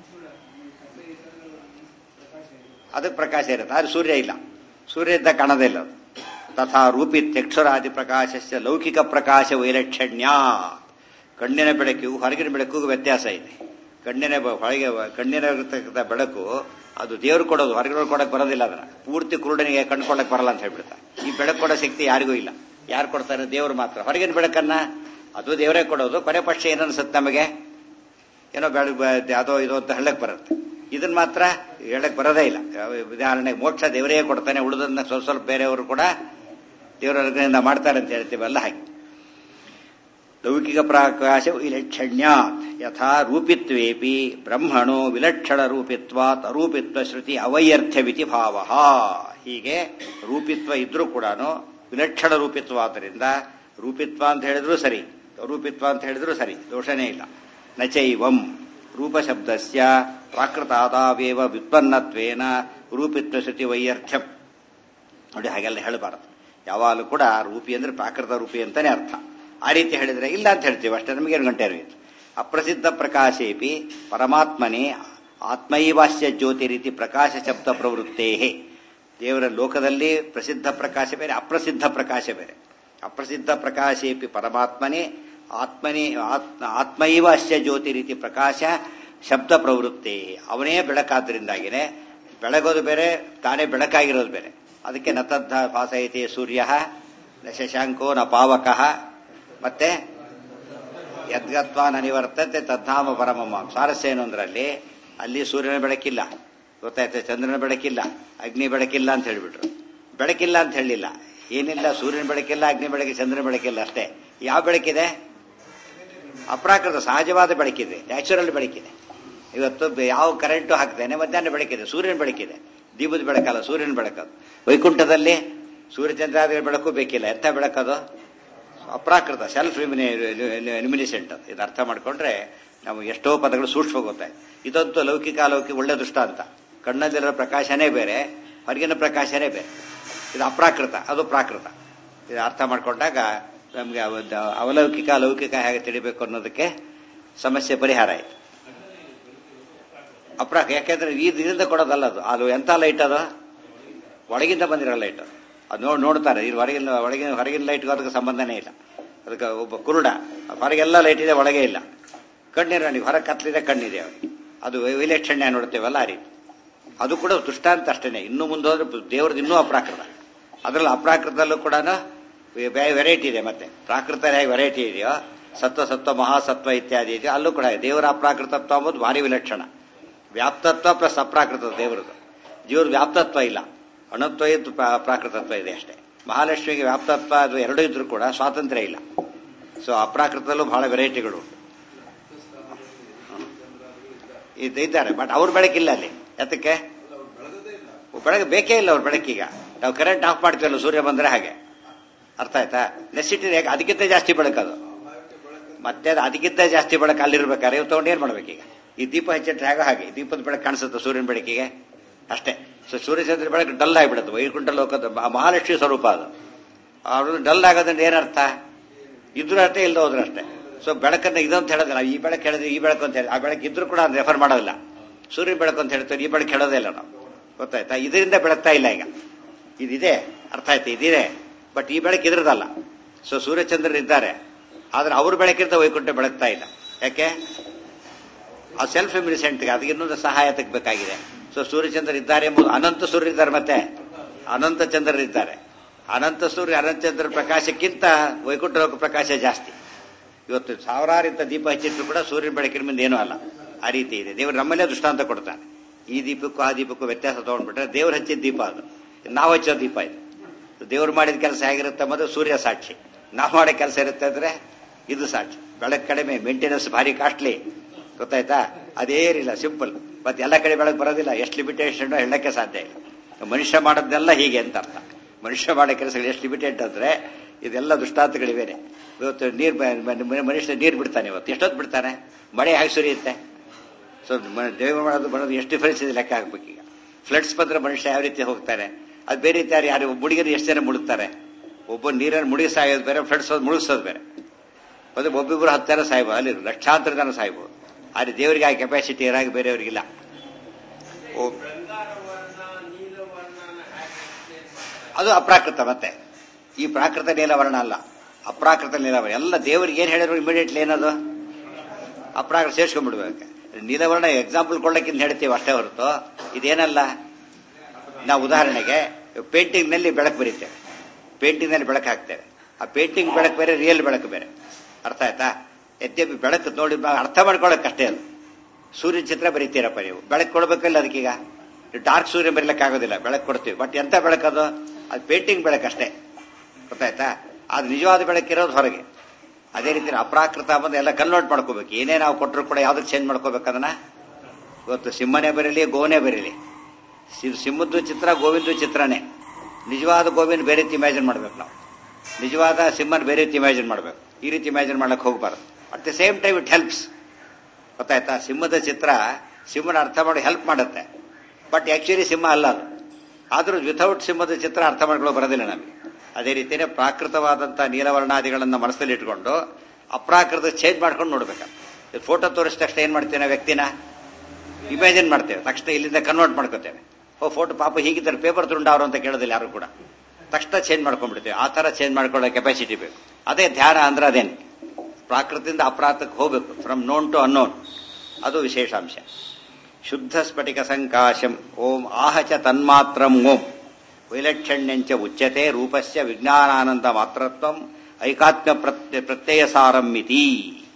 ಅದಕ್ಕೆ ಪ್ರಕಾಶ ಇರುತ್ತೆ ಆದ್ರೆ ಸೂರ್ಯ ಇಲ್ಲ ಸೂರ್ಯ ಇದ್ದ ಕಾಣದೇ ಇಲ್ಲ ಅದು ತಥಾ ರೂಪಿತ್ಯಕ್ಷರಾದಿ ಪ್ರಕಾಶಸ್ಯ ಲೌಕಿಕ ಪ್ರಕಾಶ ವೈಲಕ್ಷಣ್ಯ ಕಣ್ಣಿನ ಬೆಳಕಿಗೂ ಹೊರಗಿನ ಬೆಳಕಿಗೂ ವ್ಯತ್ಯಾಸ ಇದೆ ಕಣ್ಣಿನ ಬ- ಹೊರಗೆ ಕಣ್ಣಿನ ಇರತಕ್ಕಂಥ ಬೆಳಕು ಅದು ದೇವರು ಕೊಡೋದು ಹೊರಗಿನವ್ರು ಕೊಡಕ್ ಬರೋದಿಲ್ಲ ಅದನ್ನ ಪೂರ್ತಿ ಕುರುಡನಿಗೆ ಕಣ್ಕೊಳಕ್ ಬರಲ್ಲ ಅಂತ ಹೇಳ್ಬಿಡ್ತಾರೆ ಈ ಬೆಳಕು ಕೊಡೋ ಶಕ್ತಿ ಯಾರಿಗೂ ಇಲ್ಲ ಯಾರು ಕೊಡ್ತಾರೆ ದೇವರು ಮಾತ್ರ ಹೊರಗಿನ ಬೆಳಕನ್ನ ಅದು ದೇವರೇ ಕೊಡೋದು ಕೊನೆ ಪಕ್ಷ ಏನನ್ಸುತ್ತೆ ನಮಗೆ ಏನೋ ಬೆಳಗ್ಗೆ ಅದೋ ಇದೋ ಅಂತ ಹೇಳಕ್ ಬರುತ್ತೆ ಇದನ್ನ ಮಾತ್ರ ಹೇಳಕ್ ಬರೋದೇ ಇಲ್ಲ ಉದಾಹರಣೆಗೆ ಮೋಕ್ಷ ದೇವರೇ ಕೊಡ್ತಾನೆ ಉಳಿದನ್ನ ಸ್ವಲ್ಪ ಸ್ವಲ್ಪ ಬೇರೆಯವರು ಕೂಡ ದೇವರ ಅನುಗ್ರಹದಿಂದ ಮಾಡ್ತಾರೆ ಅಂತ ಹೇಳ್ತೀವಲ್ಲ ಹಾಗೆ ಲೌಕಿಕ ಪ್ರಕಾಶ ವಿಲಕ್ಷಣ್ಯ ಯಥಾ ರೂಪಿತ್ವೇಪಿ ಬ್ರಹ್ಮಣೋ ವಿಲಕ್ಷಣ ರೂಪಿತ್ವಾತ್ ಅರೂಪಿತ್ವ ಶ್ರುತಿ ಅವೈರ್ಥ್ಯವಿತಿ ಭಾವ ಹೀಗೆ ರೂಪಿತ್ವ ಇದ್ರೂ ಕೂಡ ವಿಲಕ್ಷಣ ರೂಪಿತ್ವ ಆದ್ದರಿಂದ ರೂಪಿತ್ವ ಅಂತ ಹೇಳಿದ್ರು ಸರಿ ಅರೂಪಿತ್ವ ಅಂತ ಹೇಳಿದ್ರು ಸರಿ ದೋಷನೇ ಇಲ್ಲ ನಚೈವಂ ರೂಪಶಬ್ದಸ್ಯ ಪ್ರಾಕೃತಾದಾವೇವ ವ್ಯುತ್ಪನ್ನತ್ವೇನ ರೂಪಿತ್ವ ಶ್ರುತಿ ವೈಯರ್ಥ್ಯಂ ನೋಡಿ ಹಾಗೆಲ್ಲ ಹೇಳಬಾರದು ಯಾವಾಗಲೂ ಕೂಡ ರೂಪಿ ಅಂದ್ರೆ ಪ್ರಾಕೃತ ರೂಪಿ ಅಂತಾನೆ ಅರ್ಥ ಆ ರೀತಿ ಹೇಳಿದ್ರೆ ಇಲ್ಲ ಅಂತ ಹೇಳ್ತೀವಿ ಅಷ್ಟೇ ನಮಗೆ ಏನು ಗಂಟೆ ಅರಿವಿತ್ತು ಅಪ್ರಸಿದ್ಧ ಪ್ರಕಾಶೇಪಿ ಪರಮಾತ್ಮನೇ ಆತ್ಮೈವಾಸ್ಯ ಜ್ಯೋತಿ ರೀತಿ ಪ್ರಕಾಶ ಶಬ್ದ ಪ್ರವೃತ್ತೇ ದೇವರ ಲೋಕದಲ್ಲಿ ಪ್ರಸಿದ್ಧ ಪ್ರಕಾಶ ಬೇರೆ ಅಪ್ರಸಿದ್ಧ ಪ್ರಕಾಶ ಬೇರೆ ಅಪ್ರಸಿದ್ಧ ಪ್ರಕಾಶೇಪಿ ಪರಮಾತ್ಮನೇ ಆತ್ಮನೇ ಆತ್ಮ ಆತ್ಮೈವ ಅಸ್ಯ ಜ್ಯೋತಿ ರೀತಿ ಪ್ರಕಾಶ ಶಬ್ದ ಪ್ರವೃತ್ತಿ ಅವನೇ ಬೆಳಕಾದ್ರಿಂದಾಗಿನೇ ಬೆಳಗೋದು ಬೇರೆ ತಾನೇ ಬೆಳಕಾಗಿರೋದು ಬೇರೆ ಅದಕ್ಕೆ ನತದ್ಧ ಭಾಸಯತೆ ಸೂರ್ಯ ನ ಶಶಾಂಕೋ ನ ಪಾವಕ ಮತ್ತೆ ಯದ್ಗತ್ವ ನನಿವರ್ತತೆ ತದ್ಧಾಮ ಪರಮಮ್ಮ ಸ್ವಾರಸ್ಯ ಏನು ಅಂದ್ರಲ್ಲಿ ಅಲ್ಲಿ ಸೂರ್ಯನ ಬೆಳಕಿಲ್ಲ ಗೊತ್ತಾಯ್ತು ಚಂದ್ರನ ಬೆಳಕಿಲ್ಲ ಅಗ್ನಿ ಬೆಳಕಿಲ್ಲ ಅಂತ ಹೇಳಿಬಿಟ್ರು ಬೆಳಕಿಲ್ಲ ಅಂತ ಹೇಳಿಲ್ಲ ಏನಿಲ್ಲ ಸೂರ್ಯನ ಬೆಳಕಿಲ್ಲ ಅಗ್ನಿ ಬೆಳಕಿಲ್ಲ ಚಂದ್ರನ ಬೆಳಕಿಲ್ಲ ಅಷ್ಟೇ ಯಾವ ಬೆಳಕಿದೆ ಅಪ್ರಾಕೃತ ಸಹಜವಾದ ಬೆಳಕಿದೆ ನ್ಯಾಚುರಲ್ ಬೆಳಕಿದೆ ಇವತ್ತು ಬೆ- ಯಾವ ಕರೆಂಟು ಹಾಕ್ತೇನೆ ಮಧ್ಯಾಹ್ನ ಬೆಳಕಿದೆ ಸೂರ್ಯನ ಬೆಳಕಿದೆ ದೀಪದ ಬೆಳಕಲ್ಲ ಸೂರ್ಯನ ಬೆಳಕದು ವೈಕುಂಠದಲ್ಲಿ ಸೂರ್ಯಚಂದ್ರಾದಿಗಳ ಬೆಳಕು ಬೇಕಿಲ್ಲ ಎಂಥ ಬೆಳಕದು ಅಪ್ರಾಕೃತ ಸೆಲ್ಫ್ ಲ್ಯುಮಿನಿಸೆಂಟ್ ಅದು ಇದು ಅರ್ಥ ಮಾಡ್ಕೊಂಡ್ರೆ ನಮಗೆ ಎಷ್ಟೋ ಪದಗಳು ಸೂಕ್ಷ್ಮ ಗೊತ್ತಾಯ್ತು ಇದಂತೂ ಲೌಕಿಕ ಅಲೌಕಿಕ ಒಳ್ಳೆ ದೃಷ್ಟ ಅಂತ ಕಣ್ಣಲ್ಲಿರೋ ಪ್ರಕಾಶನೇ ಬೇರೆ ಹೊರಗಿನ ಪ್ರಕಾಶನೇ ಬೇರೆ ಇದು ಅಪ್ರಾಕೃತ ಅದು ಪ್ರಾಕೃತ ಇದು ಅರ್ಥ ಮಾಡ್ಕೊಂಡಾಗ ನಮಗೆ ಅವತ್ತು ಅವಲೌಕಿಕ ಅಲೌಕಿಕ ಹೇಗೆ ತಿಳಿಬೇಕು ಅನ್ನೋದಕ್ಕೆ ಸಮಸ್ಯೆ ಪರಿಹಾರ ಆಯ್ತು ಅಪ್ರಾಕ ಯಾಕೆಂದ್ರೆ ಈ ಇದರಿಂದ ಕೊಡೋದಲ್ಲ ಅದು ಅದು ಎಂಥ ಲೈಟ್ ಅದು ಒಳಗಿಂದ ಬಂದಿರೋ ಲೈಟ್ ಅದು ಅದು ನೋಡಿ ನೋಡ್ತಾರೆ ಇದು ಹೊರಗಿನ ಒಳಗಿನ ಹೊರಗಿನ ಲೈಟ್ಗೂ ಅದಕ್ಕೆ ಸಂಬಂಧನೇ ಇಲ್ಲ ಅದಕ್ಕೆ ಒಬ್ಬ ಕುರುಡ ಹೊರಗೆಲ್ಲ ಲೈಟ್ ಇದೆ ಒಳಗೆ ಇಲ್ಲ ಕಣ್ಣಿರೋ ನೀವು ಹೊರಗೆ ಕತ್ಲಿದೆ ಕಣ್ಣಿದೆ ಅವನಿಗೆ ಅದು ವಿಲಕ್ಷಣ್ಯ ನೋಡ್ತೇವಲ್ಲ ಆ ರೀತಿ ಅದು ಕೂಡ ದೃಷ್ಟಾಂತ ಅಷ್ಟೇನೆ ಇನ್ನು ಮುಂದೆ ಹೋದ್ರೆ ದೇವ್ರದ್ದು ಇನ್ನೂ ಅಪ್ರಾಕೃತ ಅದರಲ್ಲಿ ಅಪ್ರಾಕೃತದಲ್ಲೂ ಕೂಡ ವೆರೈಟಿ ಇದೆ ಮತ್ತೆ ಪ್ರಾಕೃತ ಹೇಗೆ ವೆರೈಟಿ ಇದೆಯೋ ಸತ್ವ ಸತ್ವ ಮಹಾಸತ್ವ ಇತ್ಯಾದಿ ಇದೆಯೋ ಅಲ್ಲೂ ಕೂಡ ದೇವರ ಅಪ್ರಾಕೃತತ್ವ ಅಂಬುದು ಭಾರಿ ವಿಲಕ್ಷಣ ವ್ಯಾಪ್ತತ್ವ ಪ್ಲಸ್ ಅಪ್ರಾಕೃತ ದೇವರದು ಜೀವದ ವ್ಯಾಪ್ತತ್ವ ಇಲ್ಲ ಅಣತ್ವ ಇದ್ದು ಪ್ರಾ- ಪ್ರಾಕೃತತ್ವ ಇದೆ ಅಷ್ಟೇ ಮಹಾಲಕ್ಷ್ಮಿಗೆ ವ್ಯಾಪ್ತತ್ವ ಅದು ಎರಡೂ ಇದ್ರೂ ಕೂಡ ಸ್ವಾತಂತ್ರ್ಯ ಇಲ್ಲ ಸೊ ಅಪ್ರಾಕೃತದಲ್ಲೂ ಬಹಳ ವೆರೈಟಿಗಳು ಉಂಟು ಇದು ಇದ್ದಾರೆ ಬಟ್ ಅವ್ರ ಬೆಳಕಿಲ್ಲ ಅಲ್ಲಿ ಎತ್ತಕ್ಕೆ ಬೆಳಗ್ಗೆ ಬೇಕೇ ಇಲ್ಲ ಅವ್ರ ಬೆಳಕೀಗ ನಾವು ಕರೆಂಟ್ ಆಫ್ ಮಾಡ್ತೀವಲ್ಲ ಸೂರ್ಯ ಬಂದ್ರೆ ಹಾಗೆ ಅರ್ಥ ಆಯ್ತಾ ನೆಸಿಟಿ ಯಾಕೆ ಅದಕ್ಕಿಂತ ಜಾಸ್ತಿ ಬೆಳಕದು ಮತ್ತೆ ಅದು ಅದಕ್ಕಿಂತ ಜಾಸ್ತಿ ಬೆಳಕು ಅಲ್ಲಿರ್ಬೇಕಾದ್ರೆ ಇವ್ ತಗೊಂಡು ಏನ್ ಮಾಡ್ಬೇಕೀಗ ಈ ದೀಪ ಹಚ್ಚಿಟ್ರೆ ಹೇಗೋ ಹಾಗೆ ದೀಪದ ಬೆಳಕು ಕಾಣಿಸುತ್ತೆ ಸೂರ್ಯನ ಬೆಳಕಿಗೆ ಅಷ್ಟೇ ಸೊ ಸೂರ್ಯಚಂದ್ರ ಬೆಳಕು ಡಲ್ ಆಗಿಬಿಡುತ್ತೆ ವೈಕುಂಠ ಲೋಕದ ಮಹಾ- ಮಹಾಲಕ್ಷ್ಮಿ ಸ್ವರೂಪ ಅದು ಅವ್ರದ್ದು ಡಲ್ ಆಗೋದ್ರಿಂದ ಏನರ್ಥ ಇದ್ರೂ ಅಷ್ಟೇ ಇಲ್ಲದ ಹೋದ್ರೆ ಅಷ್ಟೇ ಸೊ ಬೆಳಕನ್ನ ಇದಂತ ಹೇಳೋದಿಲ್ಲ ಈ ಬೆಳಕು ಹೇಳಿದ್ರೆ ಈ ಬೆಳಕು ಅಂತ ಹೇಳಿ ಆ ಬೆಳಕು ಇದ್ರೂ ಕೂಡ ರೆಫರ್ ಮಾಡೋದಿಲ್ಲ ಸೂರ್ಯ ಬೆಳಕು ಅಂತ ಹೇಳ್ತಾರೆ ಈ ಬೆಳಕು ಹೇಳೋದೇ ಇಲ್ಲ ನಾವು ಗೊತ್ತಾಯ್ತಾ ಇದರಿಂದ ಬೆಳಗ್ತಾ ಇಲ್ಲ ಈಗ ಇದಿದೆ ಅರ್ಥ ಆಯ್ತು ಇದಿದೆ ಬಟ್ ಈ ಬೆಳಕು ಇದ್ರದಲ್ಲ ಸೊ ಸೂರ್ಯಚಂದ್ರರು ಇದ್ದಾರೆ ಆದ್ರೆ ಅವ್ರ ಬೆಳಕಿಂದ ವೈಕುಂಠ ಬೆಳಗ್ತಾ ಇಲ್ಲ ಯಾಕೆ ಆ ಸೆಲ್ಫ್ ಇಮ್ಯುನಿಸೆಂಟ್ಗೆ ಅದಕ್ಕೆ ಇನ್ನೊಂದು ಸಹಾಯತಕ್ಕೆ ಬೇಕಾಗಿದೆ ಸೊ ಸೂರ್ಯಚಂದ್ರ ಇದ್ದಾರೆ ಎಂಬುದು ಅನಂತ ಸೂರ್ಯ ಇದ್ದಾರೆ ಮತ್ತೆ ಅನಂತ ಚಂದ್ರರಿದ್ದಾರೆ ಅನಂತ ಸೂರ್ಯ ಅನಂತ ಚಂದ್ರ ಪ್ರಕಾಶಕ್ಕಿಂತ ವೈಕುಂಠ ಲೋಕ ಪ್ರಕಾಶ ಜಾಸ್ತಿ ಇವತ್ತು ಸಾವಿರಾರಿಂತ ದೀಪ ಹಚ್ಚಿದ್ರು ಕೂಡ ಸೂರ್ಯನ ಬೆಳಕಿನ ಮುಂದೆ ಏನೂ ಅಲ್ಲ ಆ ರೀತಿ ಇದೆ ದೇವರು ನಮ್ಮಲ್ಲೇ ದೃಷ್ಟಾಂತ ಕೊಡ್ತಾನೆ ಈ ದೀಪಕ್ಕೂ ಆ ದೀಪಕ್ಕೂ ವ್ಯತ್ಯಾಸ ತಗೊಂಡ್ಬಿಟ್ರೆ ದೇವ್ರು ಹಚ್ಚಿದ ದೀಪ ಅದು ನಾವು ಹಚ್ಚೋ ದೀಪ ಇದು ದೇವ್ರು ಮಾಡಿದ ಕೆಲಸ ಹೇಗಿರುತ್ತೆ ಅನ್ನೋದು ಸೂರ್ಯ ಸಾಕ್ಷಿ ನಾವು ಮಾಡೋ ಕೆಲಸ ಇರುತ್ತೆ ಅಂದ್ರೆ ಇದು ಸಾಕ್ಷಿ ಬೆಳಕು ಕಡಿಮೆ ಮೇಂಟೆನೆನ್ಸ್ ಭಾರಿ ಕಾಸ್ಟ್ಲಿ ಗೊತ್ತಾಯ್ತಾ ಅದೇನಿಲ್ಲ ಸಿಂಪಲ್ ಮತ್ತೆ ಎಲ್ಲ ಕಡೆ ಬೆಳಕು ಬರೋದಿಲ್ಲ ಎಷ್ಟು ಲಿಮಿಟೇಷನ್ ಹೇಳಕ್ಕೆ ಸಾಧ್ಯ ಇಲ್ಲ ಮನುಷ್ಯ ಮಾಡೋದೆಲ್ಲ ಹೀಗೆ ಅಂತ ಅರ್ಥ ಮನುಷ್ಯ ಮಾಡೋ ಕೆಲಸಗಳು ಎಷ್ಟು ಲಿಮಿಟೆಡ್ ಅಂದ್ರೆ ಇದೆಲ್ಲ ದುಷ್ಟಾಂತಗಳಿವೇನೆ ಇವತ್ತು ನೀರು ಮನುಷ್ಯ ನೀರು ಬಿಡ್ತಾನೆ ಇವತ್ತು ಎಷ್ಟೊತ್ತು ಬಿಡ್ತಾನೆ ಮಳೆ ಹೇಗೆ ಸುರಿಯುತ್ತೆ ಸೊ ದೇವ ಮಾಡೋದು ಬರೋದು ಎಷ್ಟು ಡಿಫರೆನ್ಸ್ ಇದೆ ಲೆಕ್ಕ ಹಾಕ್ಬೇಕೀಗ ಫ್ಲಡ್ಸ್ ಬಂದ್ರೆ ಮನುಷ್ಯ ಯಾವ ರೀತಿ ಹೋಗ್ತಾರೆ ಅದು ಬೇರೆ ರೀತಿ ಯಾರು ಯಾರು ಮುಳುಗಿದ್ರೆ ಎಷ್ಟು ಜನ ಮುಳುಗ್ತಾರೆ ಒಬ್ಬ ನೀರನ್ನು ಮುಳುಗಿ ಸಾಯೋದು ಬೇರೆ ಫ್ಲಡ್ಸ್ ಮುಳುಗಿಸೋದು ಬೇರೆ ಮತ್ತೆ ಒಬ್ಬಿಬ್ರು ಹತ್ತು ಜನ ಸಾಯ್ಬೋದು ಅಲ್ಲಿ ಲಕ್ಷಾಂತರ ಜನ ಸಾಯ್ಬೋದು ಆದರೆ ದೇವರಿಗೆ ಆ ಕೆಪಾಸಿಟಿ ಇರಾಗ ಬೇರೆಯವರಿಗಿಲ್ಲ ಓ ಅದು ಅಪ್ರಾಕೃತ ಮತ್ತೆ ಈ ಪ್ರಾಕೃತ ನೀಲವರ್ಣ ಅಲ್ಲ ಅಪ್ರಾಕೃತ ನೀಲವರ್ಣ ಎಲ್ಲ ದೇವರಿಗೆ ಏನ್ ಹೇಳಿದ್ರು ಇಮಿಡಿಯೇಟ್ಲಿ ಏನದು ಅಪ್ರಾಕೃತ ಸೇರ್ಸ್ಕೊಂಡ್ಬಿಡ್ಬೇಕು ನೀಲವರ್ಣ ಎಕ್ಸಾಂಪಲ್ ಕೊಡ್ಲಿಕ್ಕಿಂತ ಹೇಳ್ತೀವಿ ಅಷ್ಟೇ ಹೊರತು ಇದೇನಲ್ಲ ನಾವು ಉದಾಹರಣೆಗೆ ಪೇಂಟಿಂಗ್ ನಲ್ಲಿ ಬೆಳಕು ಬರೀತೇವೆ ಪೇಂಟಿಂಗ್ ನಲ್ಲಿ ಬೆಳಕು ಹಾಕ್ತೇವೆ ಆ ಪೇಂಟಿಂಗ್ ಬೆಳಕು ಬೇರೆ ರಿಯಲ್ ಬೆಳಕು ಬೇರೆ ಅರ್ಥ ಆಯ್ತಾ ಎದ್ದೆ ಬೆಳಕು ನೋಡಿ ಬಾ- ಅರ್ಥ ಮಾಡ್ಕೊಳ್ಳೋಕೆ ಅಷ್ಟೇ ಅದು ಸೂರ್ಯನ ಚಿತ್ರ ಬರೀತೀರಪ್ಪ ನೀವು ಬೆಳಕು ಕೊಡ್ಬೇಕಲ್ಲ ಅದಕ್ಕೀಗ ಡಾರ್ಕ್ ಸೂರ್ಯ ಬರೀಲಿಕ್ಕೆ ಆಗೋದಿಲ್ಲ ಬೆಳಕು ಕೊಡ್ತೀವಿ ಬಟ್ ಎಂತ ಬೆಳಕದು ಅದು ಪೇಂಟಿಂಗ್ ಬೆಳಕಷ್ಟೇ ಗೊತ್ತಾಯ್ತಾ ಅದು ನಿಜವಾದ ಬೆಳಕಿರೋದು ಹೊರಗೆ ಅದೇ ರೀತಿ ಅಪ್ರಾಕೃತ ಬಂದು ಎಲ್ಲ ಕನ್ವರ್ಟ್ ಮಾಡ್ಕೋಬೇಕು ಏನೇ ನಾವು ಕೊಟ್ಟರು ಕೂಡ ಯಾವ್ದಕ್ಕೆ ಚೇಂಜ್ ಮಾಡ್ಕೋಬೇಕು ಅದನ್ನ ಇವತ್ತು ಸಿಂಹನೇ ಬರೀಲಿ ಗೋನೇ ಬರೀಲಿ ಸಿ- ಸಿಂಹದ್ದು ಚಿತ್ರ ಗೋವಿಂದ ಚಿತ್ರನೇ ನಿಜವಾದ ಗೋವಿಂದ ಬೇರೆ ರೀತಿ ಇಮ್ಯಾಜಿನ್ ಮಾಡ್ಬೇಕು ನಾವು ನಿಜವಾದ ಸಿಂಹನ ಬೇರೆ ರೀತಿ ಇಮ್ಯಾಜಿನ್ ಮಾಡ್ಬೇಕು ಈ ರೀತಿ ಇಮ್ಯಾಜಿನ್ ಮಾಡಕ್ ಹೋಗ್ಬಾರ್ದು at the same time it helps ಗೊತ್ತಾಯ್ತಾ ಸಿಂಹದ ಚಿತ್ರ ಸಿಂಹನ ಅರ್ಥ ಮಾಡಿ ಹೆಲ್ಪ್ ಮಾಡುತ್ತೆ ಬಟ್ ಆಕ್ಚುಲಿ ಸಿಂಹ ಅಲ್ಲ ಅದು ಆದ್ರೂ ವಿಥೌಟ್ ಸಿಂಹದ ಚಿತ್ರ ಅರ್ಥ ಮಾಡ್ಕೊಳ್ಳೋ ಬರೋದಿಲ್ಲ ನಮಗೆ ಅದೇ ರೀತಿಯೇ ಪ್ರಾಕೃತವಾದಂಥ ನೀಲವರ್ಣಾದಿಗಳನ್ನ ಮನಸ್ಸಲ್ಲಿ ಇಟ್ಕೊಂಡು ಅಪ್ರಾಕೃತ ಚೇಂಜ್ ಮಾಡ್ಕೊಂಡು ನೋಡ್ಬೇಕು ಫೋಟೋ ತೋರಿಸಿದ ತಕ್ಷಣ ಏನ್ ಮಾಡ್ತೇವೆ ನಾವು ವ್ಯಕ್ತಿನ ಇಮ್ಯಾಜಿನ್ ಮಾಡ್ತೇವೆ ತಕ್ಷಣ ಇಲ್ಲಿಂದ ಕನ್ವರ್ಟ್ ಮಾಡ್ಕೋತೇವೆ ಓ ಫೋಟೋ ಪಾಪ ಹೀಗಿದ್ದಾರೆ ಪೇಪರ್ ತುಂಡವ್ರು ಅಂತ ಕೇಳೋದಿಲ್ಲ ಯಾರು ಕೂಡ ತಕ್ಷಣ ಚೇಂಜ್ ಮಾಡ್ಕೊಂಡ್ಬಿಡ್ತೇವೆ ಆ ತರ ಚೇಂಜ್ ಮಾಡ್ಕೊಳ್ಳೋ ಕೆಪಾಸಿಟಿ ಬೇಕು ಅದೇ ಧ್ಯಾನ ಅಂದ್ರೆ ಅದೇನು ಪ್ರಾಕೃತಿಯಿಂದ ಅಪ್ರಾತಕ್ಕೆ ಹೋಗ್ಬೇಕು ಫ್ರಮ್ ನೋನ್ ಟು ಅನ್ನೋನ್ ಅದು ವಿಶೇಷಾಂಶ ಶುದ್ಧ ಸ್ಫಟಿಕ ಸಂಕಾಶಂ ಓಂ ಆಹಚ ತನ್ಮಾತ್ರಂ ಓಂ ವೈಲಕ್ಷಣ್ಯಂಚ ಉಚ್ಯತೆ ರೂಪಸ್ಯ ವಿಜ್ಞಾನಾನಂದ ಮಾತ್ರತ್ವಂ ಐಕಾತ್ಮ್ಯ ಪ್ರತ್ಯ ಪ್ರತ್ಯಯ ಸಾರಂ ಮಿತಿ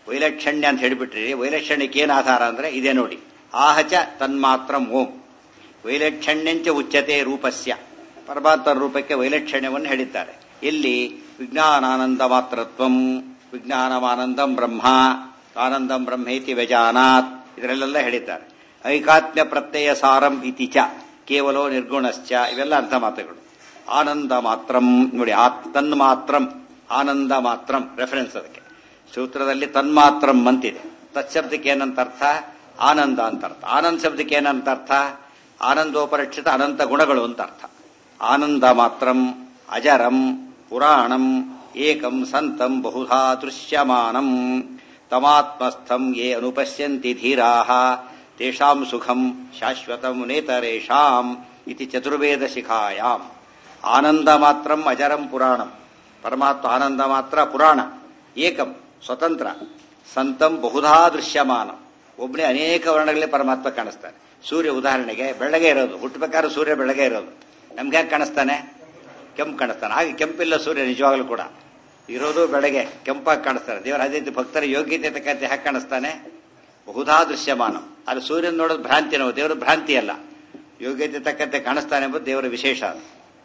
ವೈಲಕ್ಷಣ್ಯ ಅಂತ ಹೇಳಿಬಿಟ್ರಿ ವೈಲಕ್ಷಣ್ಯಕ್ಕೆ ಏನು ಆಧಾರ ಅಂದ್ರೆ ಇದೆ ನೋಡಿ ಆಹಚ ತನ್ಮಾತ್ರ ಓಂ ವೈಲಕ್ಷಣ್ಯಂಚ ಉಚ್ಚತೆ ರೂಪಸ್ಯ ಪರಮಾತ್ಮ ರೂಪಕ್ಕೆ ವೈಲಕ್ಷಣ್ಯವನ್ನು ಹೇಳಿದ್ದಾರೆ ಇಲ್ಲಿ ವಿಜ್ಞಾನಾನಂದ ಮಾತ್ರತ್ವಂ ವಿಜ್ಞಾನಮಾನಂದಂ ಬ್ರಹ್ಮ ಆನಂದಂ ಬ್ರಹ್ಮೇತಿ ವ್ಯಜಾನಾತ್ ಇದರಲ್ಲೆಲ್ಲ ಹೇಳಿದ್ದಾರೆ ಐಕಾತ್ಮ್ಯ ಪ್ರತ್ಯಯ ಸಾರಂ ಇತಿ ಚ ಕೇವಲೋ ನಿರ್ಗುಣಶ್ಚ ಇವೆಲ್ಲ ಅರ್ಥ ಮಾತುಗಳು ಆನಂದ ಮಾತ್ರಂ ನೋಡಿ ಆ ತನ್ಮಾತ್ರಂ ಆನಂದ ಮಾತ್ರಂ ರೆಫರೆನ್ಸ್ ಅದಕ್ಕೆ ಸೂತ್ರದಲ್ಲಿ ತನ್ಮಾತ್ರಂ ಅಂತಿದೆ ತತ್ಶಬ್ದಕ್ಕೆ ಏನಂತ ಅರ್ಥ ಆನಂದ ಅಂತ ಅರ್ಥ ಆನಂದ ಶಬ್ದಕ್ಕೆ ಏನಂತ ಅರ್ಥ ಆನಂದೋಪರಕ್ಷಿತ ಅನಂತ ಗುಣಗಳು ಅಂತ ಅರ್ಥ ಆನಂದ ಮಾತ್ರಂ ಅಜರಂ ಪುರಾಣಂ ಏಕಂ ಸಂತಂ ಬಹುಧಾ ದೃಶ್ಯಮಾನಂ ತಮಾತ್ಮಸ್ಥಂ ಯೇ ಅನುಪಶ್ಯಂತಿ ಧೀರಾಹ ತೇಷಾಂ ಸುಖಂ ಶಾಶ್ವತಂ ನೇತರೇಷಾಂ ಇತಿ ಚತುರ್ವೇದ ಶಿಖಾಯಾಮ್ ಆನಂದ ಮಾತ್ರಂ ಅಜರಂ ಪುರಾಣಂ ಪರಮಾತ್ಮ ಆನಂದ ಮಾತ್ರ ಪುರಾಣ ಏಕಂ ಸ್ವತಂತ್ರ ಸಂತಂ ಬಹುಧಾ ದೃಶ್ಯಮಾನ ಒಬ್ಬನೇ ಅನೇಕ ವರ್ಣಗಳಲ್ಲಿ ಪರಮಾತ್ಮ ಕಾಣಿಸ್ತಾನೆ ಸೂರ್ಯ ಉದಾಹರಣೆಗೆ ಬೆಳಗ್ಗೆ ಇರೋದು ಹುಟ್ಟಬೇಕಾದ್ರೆ ಸೂರ್ಯ ಬೆಳಗ್ಗೆ ಇರೋದು ನಮ್ಗೆ ಹೇಗೆ ಕಾಣಿಸ್ತಾನೆ ಕೆಂಪು ಕಾಣಿಸ್ತಾನೆ ಹಾಗೆ ಕೆಂಪಿಲ್ಲ ಸೂರ್ಯ ನಿಜವಾಗ್ಲೂ ಕೂಡ ಇರೋದು ಬೆಳಗ್ಗೆ ಕೆಂಪಾಗಿ ಕಾಣಿಸ್ತಾನೆ ದೇವರ ಅದೇ ರೀತಿ ಭಕ್ತರ ಯೋಗ್ಯತೆ ತಕ್ಕಂತೆ ಹೇಗೆ ಕಾಣಿಸ್ತಾನೆ ಬಹುಧಾ ದೃಶ್ಯಮಾನ ಅದು ಸೂರ್ಯನ ನೋಡೋದು ಭ್ರಾಂತಿ ನಾವು ದೇವರ ಭ್ರಾಂತಿ ಅಲ್ಲ ಯೋಗ್ಯತೆ ತಕ್ಕಂತೆ ಕಾಣಿಸ್ತಾನೆ ಎಂಬುದು ದೇವರ ವಿಶೇಷ ಅದು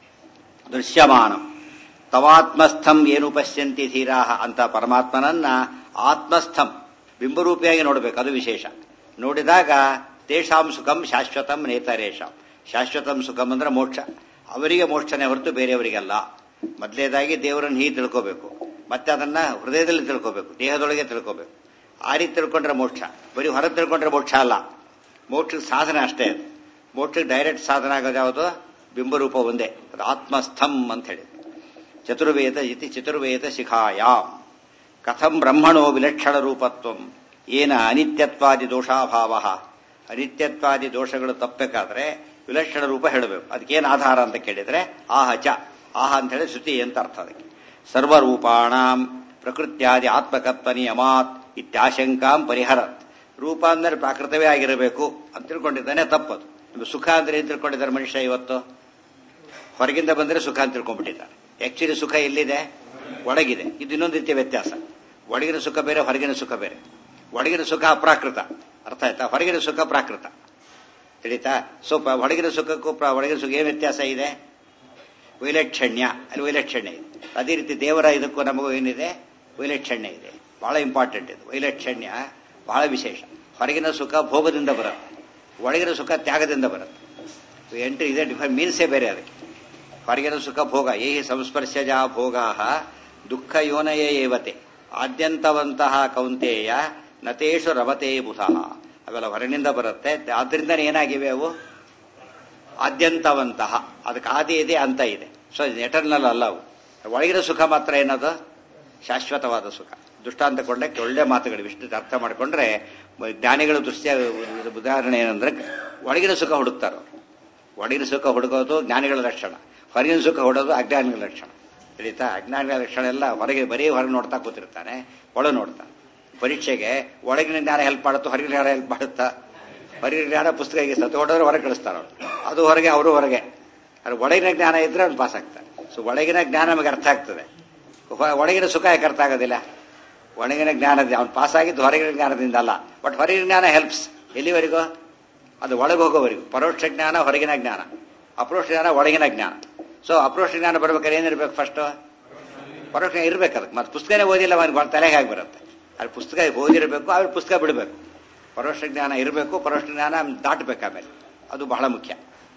ದೃಶ್ಯಮಾನಂ ತವಾತ್ಮಸ್ಥಂ ಏನು ಪಶ್ಯಂತಿ ಧೀರಾಹ ಅಂತ ಪರಮಾತ್ಮನನ್ನ ಆತ್ಮಸ್ಥಂ ಬಿಂಬರೂಪಿಯಾಗಿ ನೋಡಬೇಕು ಅದು ವಿಶೇಷ ನೋಡಿದಾಗ ತೇಷಾಂ ಸುಖಂ ಶಾಶ್ವತಂ ನೇತರೇಶಾಂ ಶಾಶ್ವತಂ ಸುಖಂ ಅಂದ್ರೆ ಮೋಕ್ಷ ಅವರಿಗೆ ಮೋಕ್ಷನೇ ಹೊರತು ಬೇರೆಯವರಿಗಲ್ಲ ಮೊದಲೇದಾಗಿ ದೇವರನ್ನು ಹೀಗೆ ತಿಳ್ಕೋಬೇಕು ಮತ್ತೆ ಅದನ್ನ ಹೃದಯದಲ್ಲಿ ತಿಳ್ಕೋಬೇಕು ದೇಹದೊಳಗೆ ತಿಳ್ಕೋಬೇಕು ಆ ರೀತಿ ತಿಳ್ಕೊಂಡ್ರೆ ಮೋಕ್ಷ ಬರೀ ಹೊರ ತಿಳ್ಕೊಂಡ್ರೆ ಮೋಕ್ಷ ಅಲ್ಲ ಮೋಕ್ಷಕ್ಕೆ ಸಾಧನ ಅಷ್ಟೇ ಅದು ಮೋಕ್ಷಕ್ಕೆ ಡೈರೆಕ್ಟ್ ಸಾಧನ ಆಗೋದು ಯಾವುದು ಬಿಂಬರೂಪ ಒಂದೇ ಅದು ಆತ್ಮಸ್ಥಂ ಅಂತ ಹೇಳಿ ಚತುರ್ವೇದ ಇತಿ ಚತುರ್ವೇದ ಶಿಖಾಯಾಮ್ ಕಥಂ ಬ್ರಹ್ಮಣೋ ವಿಲಕ್ಷಣ ರೂಪತ್ವಂ ಏನ ಅನಿತ್ಯತ್ವಾದಿ ದೋಷಾಭಾವ ಅನಿತ್ಯತ್ವಾದಿ ದೋಷಗಳು ತಪ್ಪಬೇಕಾದ್ರೆ ವಿಲಕ್ಷಣ ರೂಪ ಹೇಳಬೇಕು ಅದಕ್ಕೇನು ಆಧಾರ ಅಂತ ಕೇಳಿದ್ರೆ ಆಹ ಚ ಆಹ ಅಂತ ಹೇಳಿ ಶ್ರುತಿ ಅಂತ ಅರ್ಥ ಅದಕ್ಕೆ ಸರ್ವರೂಪಾಣಾಂ ಪ್ರಕೃತ್ಯಾದಿ ಆತ್ಮಕತ್ವ ನಿಯಮಾತ್ ಇತ್ಯಾಶಂಕಾಂ ಪರಿಹರತ್ ರೂಪ ಅಂದ್ರೆ ಪ್ರಾಕೃತವೇ ಆಗಿರಬೇಕು ಅಂತ ತಿಳ್ಕೊಂಡಿದ್ದಾನೆ ತಪ್ಪದು ನಿಮ್ಗೆ ಸುಖ ಅಂದ್ರೆ ಏನ್ ತಿಳ್ಕೊಂಡಿದ್ದಾರೆ ಮನುಷ್ಯ ಇವತ್ತು ಹೊರಗಿಂದ ಬಂದ್ರೆ ಸುಖ ಅಂತ ತಿಳ್ಕೊಂಡ್ಬಿಟ್ಟಿದ್ದಾರೆ ಆಕ್ಚುಲಿ ಸುಖ ಎಲ್ಲಿದೆ ಒಳಗಿದೆ ಇದು ಇನ್ನೊಂದು ರೀತಿಯ ವ್ಯತ್ಯಾಸ ಒಳಗಿನ ಸುಖ ಬೇರೆ ಹೊರಗಿನ ಸುಖ ಬೇರೆ ಒಳಗಿನ ಸುಖ ಅಪ್ರಾಕೃತ ಅರ್ಥ ಆಯ್ತಾ ಹೊರಗಿನ ಸುಖ ಪ್ರಾಕೃತ ತಿಳಿತಾ ಸೊ ಪ- ಒಳಗಿನ ಸುಖಕ್ಕೂ ಪ್ರ- ಒಳಗಿನ ಸುಖ ಏನು ವ್ಯತ್ಯಾಸ ಇದೆ ವೈಲಕ್ಷಣ್ಯ ಅಲ್ಲಿ ವೈಲಕ್ಷಣ್ಯ ಇದೆ ಅದೇ ರೀತಿ ದೇವರ ಇದಕ್ಕೂ ನಮಗೂ ಏನಿದೆ ವೈಲಕ್ಷಣ್ಯ ಇದೆ ಬಹಳ ಇಂಪಾರ್ಟೆಂಟ್ ಇದು ವೈಲಕ್ಷಣ್ಯ ಬಹಳ ವಿಶೇಷ ಹೊರಗಿನ ಸುಖ ಭೋಗದಿಂದ ಬರುತ್ತೆ ಒಳಗಿನ ಸುಖ ತ್ಯಾಗದಿಂದ ಬರುತ್ತೆ ಎಂಟ್ರಿ ಇದೆ ಡಿಫರೆಂಟ್ ಮೀನ್ಸೇ ಬೇರೆ ಅದಕ್ಕೆ ಹೊರಗಿನ ಸುಖ ಭೋಗ ಏ ಸಂಸ್ಪರ್ಶಜ ಭೋಗಾ ದುಃಖ ಯೋನಯ ಏವತೆ ಆದ್ಯಂತವಂತಹ ಕೌಂತೆಯ ನತೇಶು ರಮತೆ ಬುಧಃ ಅವೆಲ್ಲ ಹೊರಗಿನಿಂದ ಬರುತ್ತೆ ಆದ್ರಿಂದ ಏನಾಗಿವೆ ಅವು ಆದ್ಯಂತವಂತಹ ಅದಕ್ಕೆ ಆದಿ ಇದೆ ಅಂತ ಇದೆ ಸೊ ಎಟರ್ನಲ್ ಅಲ್ಲ ಅವು ಒಳಗಿನ ಸುಖ ಮಾತ್ರ ಏನದು ಶಾಶ್ವತವಾದ ಸುಖ ದೃಷ್ಟಾಂತ ಕೊಂಡಕ್ಕೆ ಒಳ್ಳೆ ಮಾತುಗಳು ಇಷ್ಟು ಅರ್ಥ ಮಾಡಿಕೊಂಡ್ರೆ ಜ್ಞಾನಿಗಳ ದೃಷ್ಟಿಯ ಉದಾಹರಣೆ ಏನಂದ್ರೆ ಒಳಗಿನ ಸುಖ ಹುಡುಕ್ತಾರ ಒಳಗಿನ ಸುಖ ಹುಡುಕೋದು ಜ್ಞಾನಿಗಳ ಲಕ್ಷಣ ಹೊರಗಿನ ಸುಖ ಹುಡೋದು ಅಜ್ಞಾನಿಗಳ ಲಕ್ಷಣ ತಿಳಿತಾ ಅಜ್ಞಾನಿಗಳ ಲಕ್ಷಣ ಎಲ್ಲ ಹೊರಗೆ ಬರೀ ಹೊರಗೆ ನೋಡ್ತಾ ಕೂತಿರ್ತಾನೆ ಒಳ ನೋಡ್ತಾ ಪರೀಕ್ಷೆಗೆ ಒಳಗಿನ ಜ್ಞಾನ ಹೆಲ್ಪ್ ಮಾಡುತ್ತೋ ಹೊರಗಿನ ಜ್ಞಾನ ಹೆಲ್ಪ್ ಮಾಡುತ್ತಾ ಹೊರಗಿನ ಜ್ಞಾನ ಪುಸ್ತಕ ಈಗ ಸತ್ತು ಹೊಡೆದ್ರೆ ಹೊರಗೆ ಕಳಿಸ್ತಾರ ಅವ್ರು ಅದು ಹೊರಗೆ ಅವರು ಹೊರಗೆ ಅದು ಒಳಗಿನ ಜ್ಞಾನ ಇದ್ರೆ ಅವ್ನು ಪಾಸ್ ಆಗ್ತಾರೆ ಸೊ ಒಳಗಿನ ಜ್ಞಾನ ನಮಗೆ ಅರ್ಥ ಆಗ್ತದೆ ಹೊ- ಒಳಗಿನ ಸುಖ ಯಾಕೆ ಅರ್ಥ ಆಗೋದಿಲ್ಲ ಒಳಗಿನ ಜ್ಞಾನದ ಅವ್ನು ಪಾಸ್ ಆಗಿದ್ದು ಹೊರಗಿನ ಜ್ಞಾನದಿಂದ ಅಲ್ಲ ಬಟ್ ಹೊರಗಿನ ಜ್ಞಾನ ಹೆಲ್ಪ್ಸ್ ಎಲ್ಲಿವರೆಗೂ ಅದು ಒಳಗೆ ಹೋಗೋವರೆಗೂ ಪರೋಕ್ಷ ಜ್ಞಾನ ಹೊರಗಿನ ಜ್ಞಾನ ಅಪ್ರೋಕ್ಷ ಜ್ಞಾನ ಒಳಗಿನ ಜ್ಞಾನ ಸೊ ಅಪ್ರೋಕ್ಷ ಜ್ಞಾನ ಬರ್ಬೇಕಾದ್ರೆ ಏನಿರ್ಬೇಕು ಫಸ್ಟ್ ಪರೋಕ್ಷ ಇರ್ಬೇಕು ಅದಕ್ಕೆ ಮತ್ತೆ ಪುಸ್ತಕನೇ ಓದಿಲ್ಲ ಅವನಿಗೆ ತಲೆಗೆ ಆಗಿ ಬರುತ್ತೆ ಅಲ್ಲಿ ಪುಸ್ತಕ ಓದಿರಬೇಕು ಆಮೇಲೆ ಪುಸ್ತಕ ಬಿಡಬೇಕು ಪರೋಕ್ಷ ಜ್ಞಾನ ಇರಬೇಕು ಪರೋಕ್ಷ ಜ್ಞಾನ ದಾಟಬೇಕು ಆಮೇಲೆ ಅದು ಬಹಳ ಮುಖ್ಯ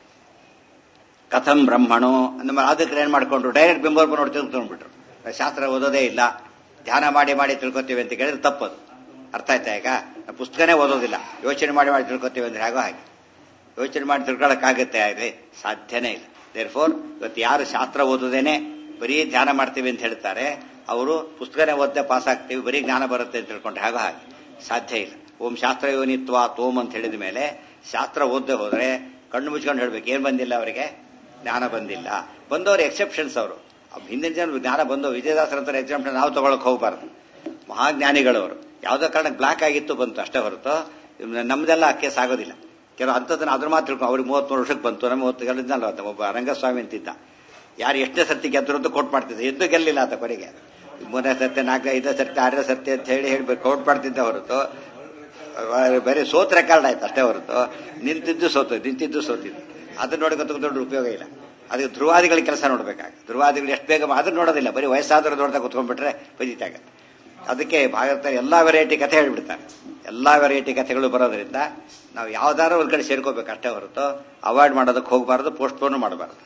ಕಥಂ ಬ್ರಹ್ಮಣೋ ನಮ್ಮ ಅದಕ್ಕೆ ಏನ್ ಮಾಡ್ಕೊಂಡ್ರು ಡೈರೆಕ್ಟ್ ಬಿಂಬರ್ಬ ನೋಡಿ ತಿಳ್ಕೊಂಡ್ಬಿಟ್ರು ಶಾಸ್ತ್ರ ಓದೋದೇ ಇಲ್ಲ ಧ್ಯಾನ ಮಾಡಿ ಮಾಡಿ ತಿಳ್ಕೊತೀವಿ ಅಂತ ಕೇಳಿದ್ರೆ ತಪ್ಪದು ಅರ್ಥ ಆಯ್ತಾ ಈಗ ನಾವು ಪುಸ್ತಕನೇ ಓದೋದಿಲ್ಲ ಯೋಚನೆ ಮಾಡಿ ಮಾಡಿ ತಿಳ್ಕೊತೀವಿ ಅಂದ್ರೆ ಹಾಗೋ ಹಾಗೆ ಯೋಚನೆ ಮಾಡಿ ತಿಳ್ಕೊಳಕ್ಕಾಗತ್ತೆ ಆದರೆ ಸಾಧ್ಯನೇ ಇಲ್ಲ ದೇರ್ ಫೋರ್ ಇವತ್ತು ಯಾರು ಶಾಸ್ತ್ರ ಓದೋದೇನೆ ಬರೀ ಧ್ಯಾನ ಮಾಡ್ತೀವಿ ಅಂತ ಹೇಳ್ತಾರೆ ಅವರು ಪುಸ್ತಕನೇ ಓದ್ದೆ ಪಾಸ್ ಆಗ್ತೀವಿ ಬರೀ ಜ್ಞಾನ ಬರುತ್ತೆ ಅಂತ ತಿಳ್ಕೊಂಡ್ರೆ ಹಾಗೋ ಹಾಗೆ ಸಾಧ್ಯ ಇಲ್ಲ ಓಂ ಶಾಸ್ತ್ರ ಯೋನಿತ್ವ ಓಂ ಅಂತ ಹೇಳಿದ ಮೇಲೆ ಶಾಸ್ತ್ರ ಓದದೆ ಹೋದ್ರೆ ಕಣ್ಣು ಮುಚ್ಕೊಂಡು ಹೇಳ್ಬೇಕು ಏನ್ ಬಂದಿಲ್ಲ ಅವರಿಗೆ ಜ್ಞಾನ ಬಂದಿಲ್ಲ ಬಂದವರು ಎಕ್ಸೆಪ್ಷನ್ಸ್ ಅವರು ಹಿಂದಿನ ಜನ ಜ್ಞಾನ ಬಂದು ವಿಜಯದಾಸರ ಅಂತ ಎಕ್ಸಾಂಪಲ್ ನಾವು ತಗೊಳಕ್ ಹೋಗಬಾರ್ದು ಮಹಾಜ್ಞಾನಿಗಳವರು ಯಾವುದೋ ಕಾರಣಕ್ಕೆ ಬ್ಲಾಕ್ ಆಗಿತ್ತು ಬಂತು ಅಷ್ಟೇ ಹೊರತು ನಮ್ದೆಲ್ಲ ಕೇಸ್ ಆಗೋದಿಲ್ಲ ಕೆಲವು ಅಂಥದ್ದನ್ನ ಅದ್ರ ಮಾತ್ರ ತಿಳ್ಕೊ ಅವ್ರಿಗೆ ಮೂವತ್ಮೂರು ವರ್ಷಕ್ಕೆ ಬಂತು ನಮ್ಮ ಮೂವತ್ತು ಗೆಲ್ಲಿದ್ನಲ್ಲ ಆತ ಒಬ್ಬ ರಂಗಸ್ವಾಮಿ ಅಂತಿದ್ದ ಯಾರು ಎಷ್ಟೇ ಸರ್ತಿ ಗೆದ್ರು ಅಂತ ಕೊಟ್ಟು ಮಾಡ್ತಿದ್ದ ಎದ್ದು ಗೆಲ್ಲಿಲ್ಲ ಆತ ಕೊನೆಗೆ ಮೂರನೇ ಸತ್ಯ ನಾಲ್ಕು ಐದನೇ ಸತ್ಯ ಆರನೇ ಸತ್ಯ ಅಂತ ಹೇಳಿ ಹೇಳ್ಬೇಕು ಕೌಂಟ್ ಮಾಡ್ತಿದ್ದ ಹೊರತು ಬರೀ ಸೋತ್ ರೆಕಾರ್ಡ್ ಆಯ್ತು ಅಷ್ಟೇ ಹೊರತು ನಿಂತಿದ್ದು ಸೋತು ನಿಂತಿದ್ದು ಸೋತಿದ್ದು ಅದನ್ನ ನೋಡ್ಕೊಂತ ದೊಡ್ಡ ಉಪಯೋಗ ಇಲ್ಲ ಅದಕ್ಕೆ ಧ್ರುವಾದಿಗಳ ಕೆಲಸ ನೋಡ್ಬೇಕಾಗ ಧ್ರುವಾದಿಗಳು ಎಷ್ಟು ಬೇಗ ಅದನ್ನ ನೋಡೋದಿಲ್ಲ ಬರೀ ವಯಸ್ಸಾದರೂ ನೋಡ್ತಾ ಕುತ್ಕೊಂಡ್ಬಿಟ್ರೆ ಬಜಿತಾಗ ಅದಕ್ಕೆ ಭಾಗವತ ಎಲ್ಲಾ ವೆರೈಟಿ ಕಥೆ ಹೇಳ್ಬಿಡ್ತಾರೆ ಎಲ್ಲಾ ವೆರೈಟಿ ಕಥೆಗಳು ಬರೋದ್ರಿಂದ ನಾವು ಯಾವ್ದಾರು ಒಂದ್ ಕಡೆ ಸೇರ್ಕೋಬೇಕು ಅಷ್ಟೇ ಹೊರತು ಅವಾಯ್ಡ್ ಮಾಡೋದಕ್ಕೆ ಹೋಗಬಾರ್ದು ಪೋಸ್ಟ್ಪೋನ್ ಮಾಡಬಾರ್ದು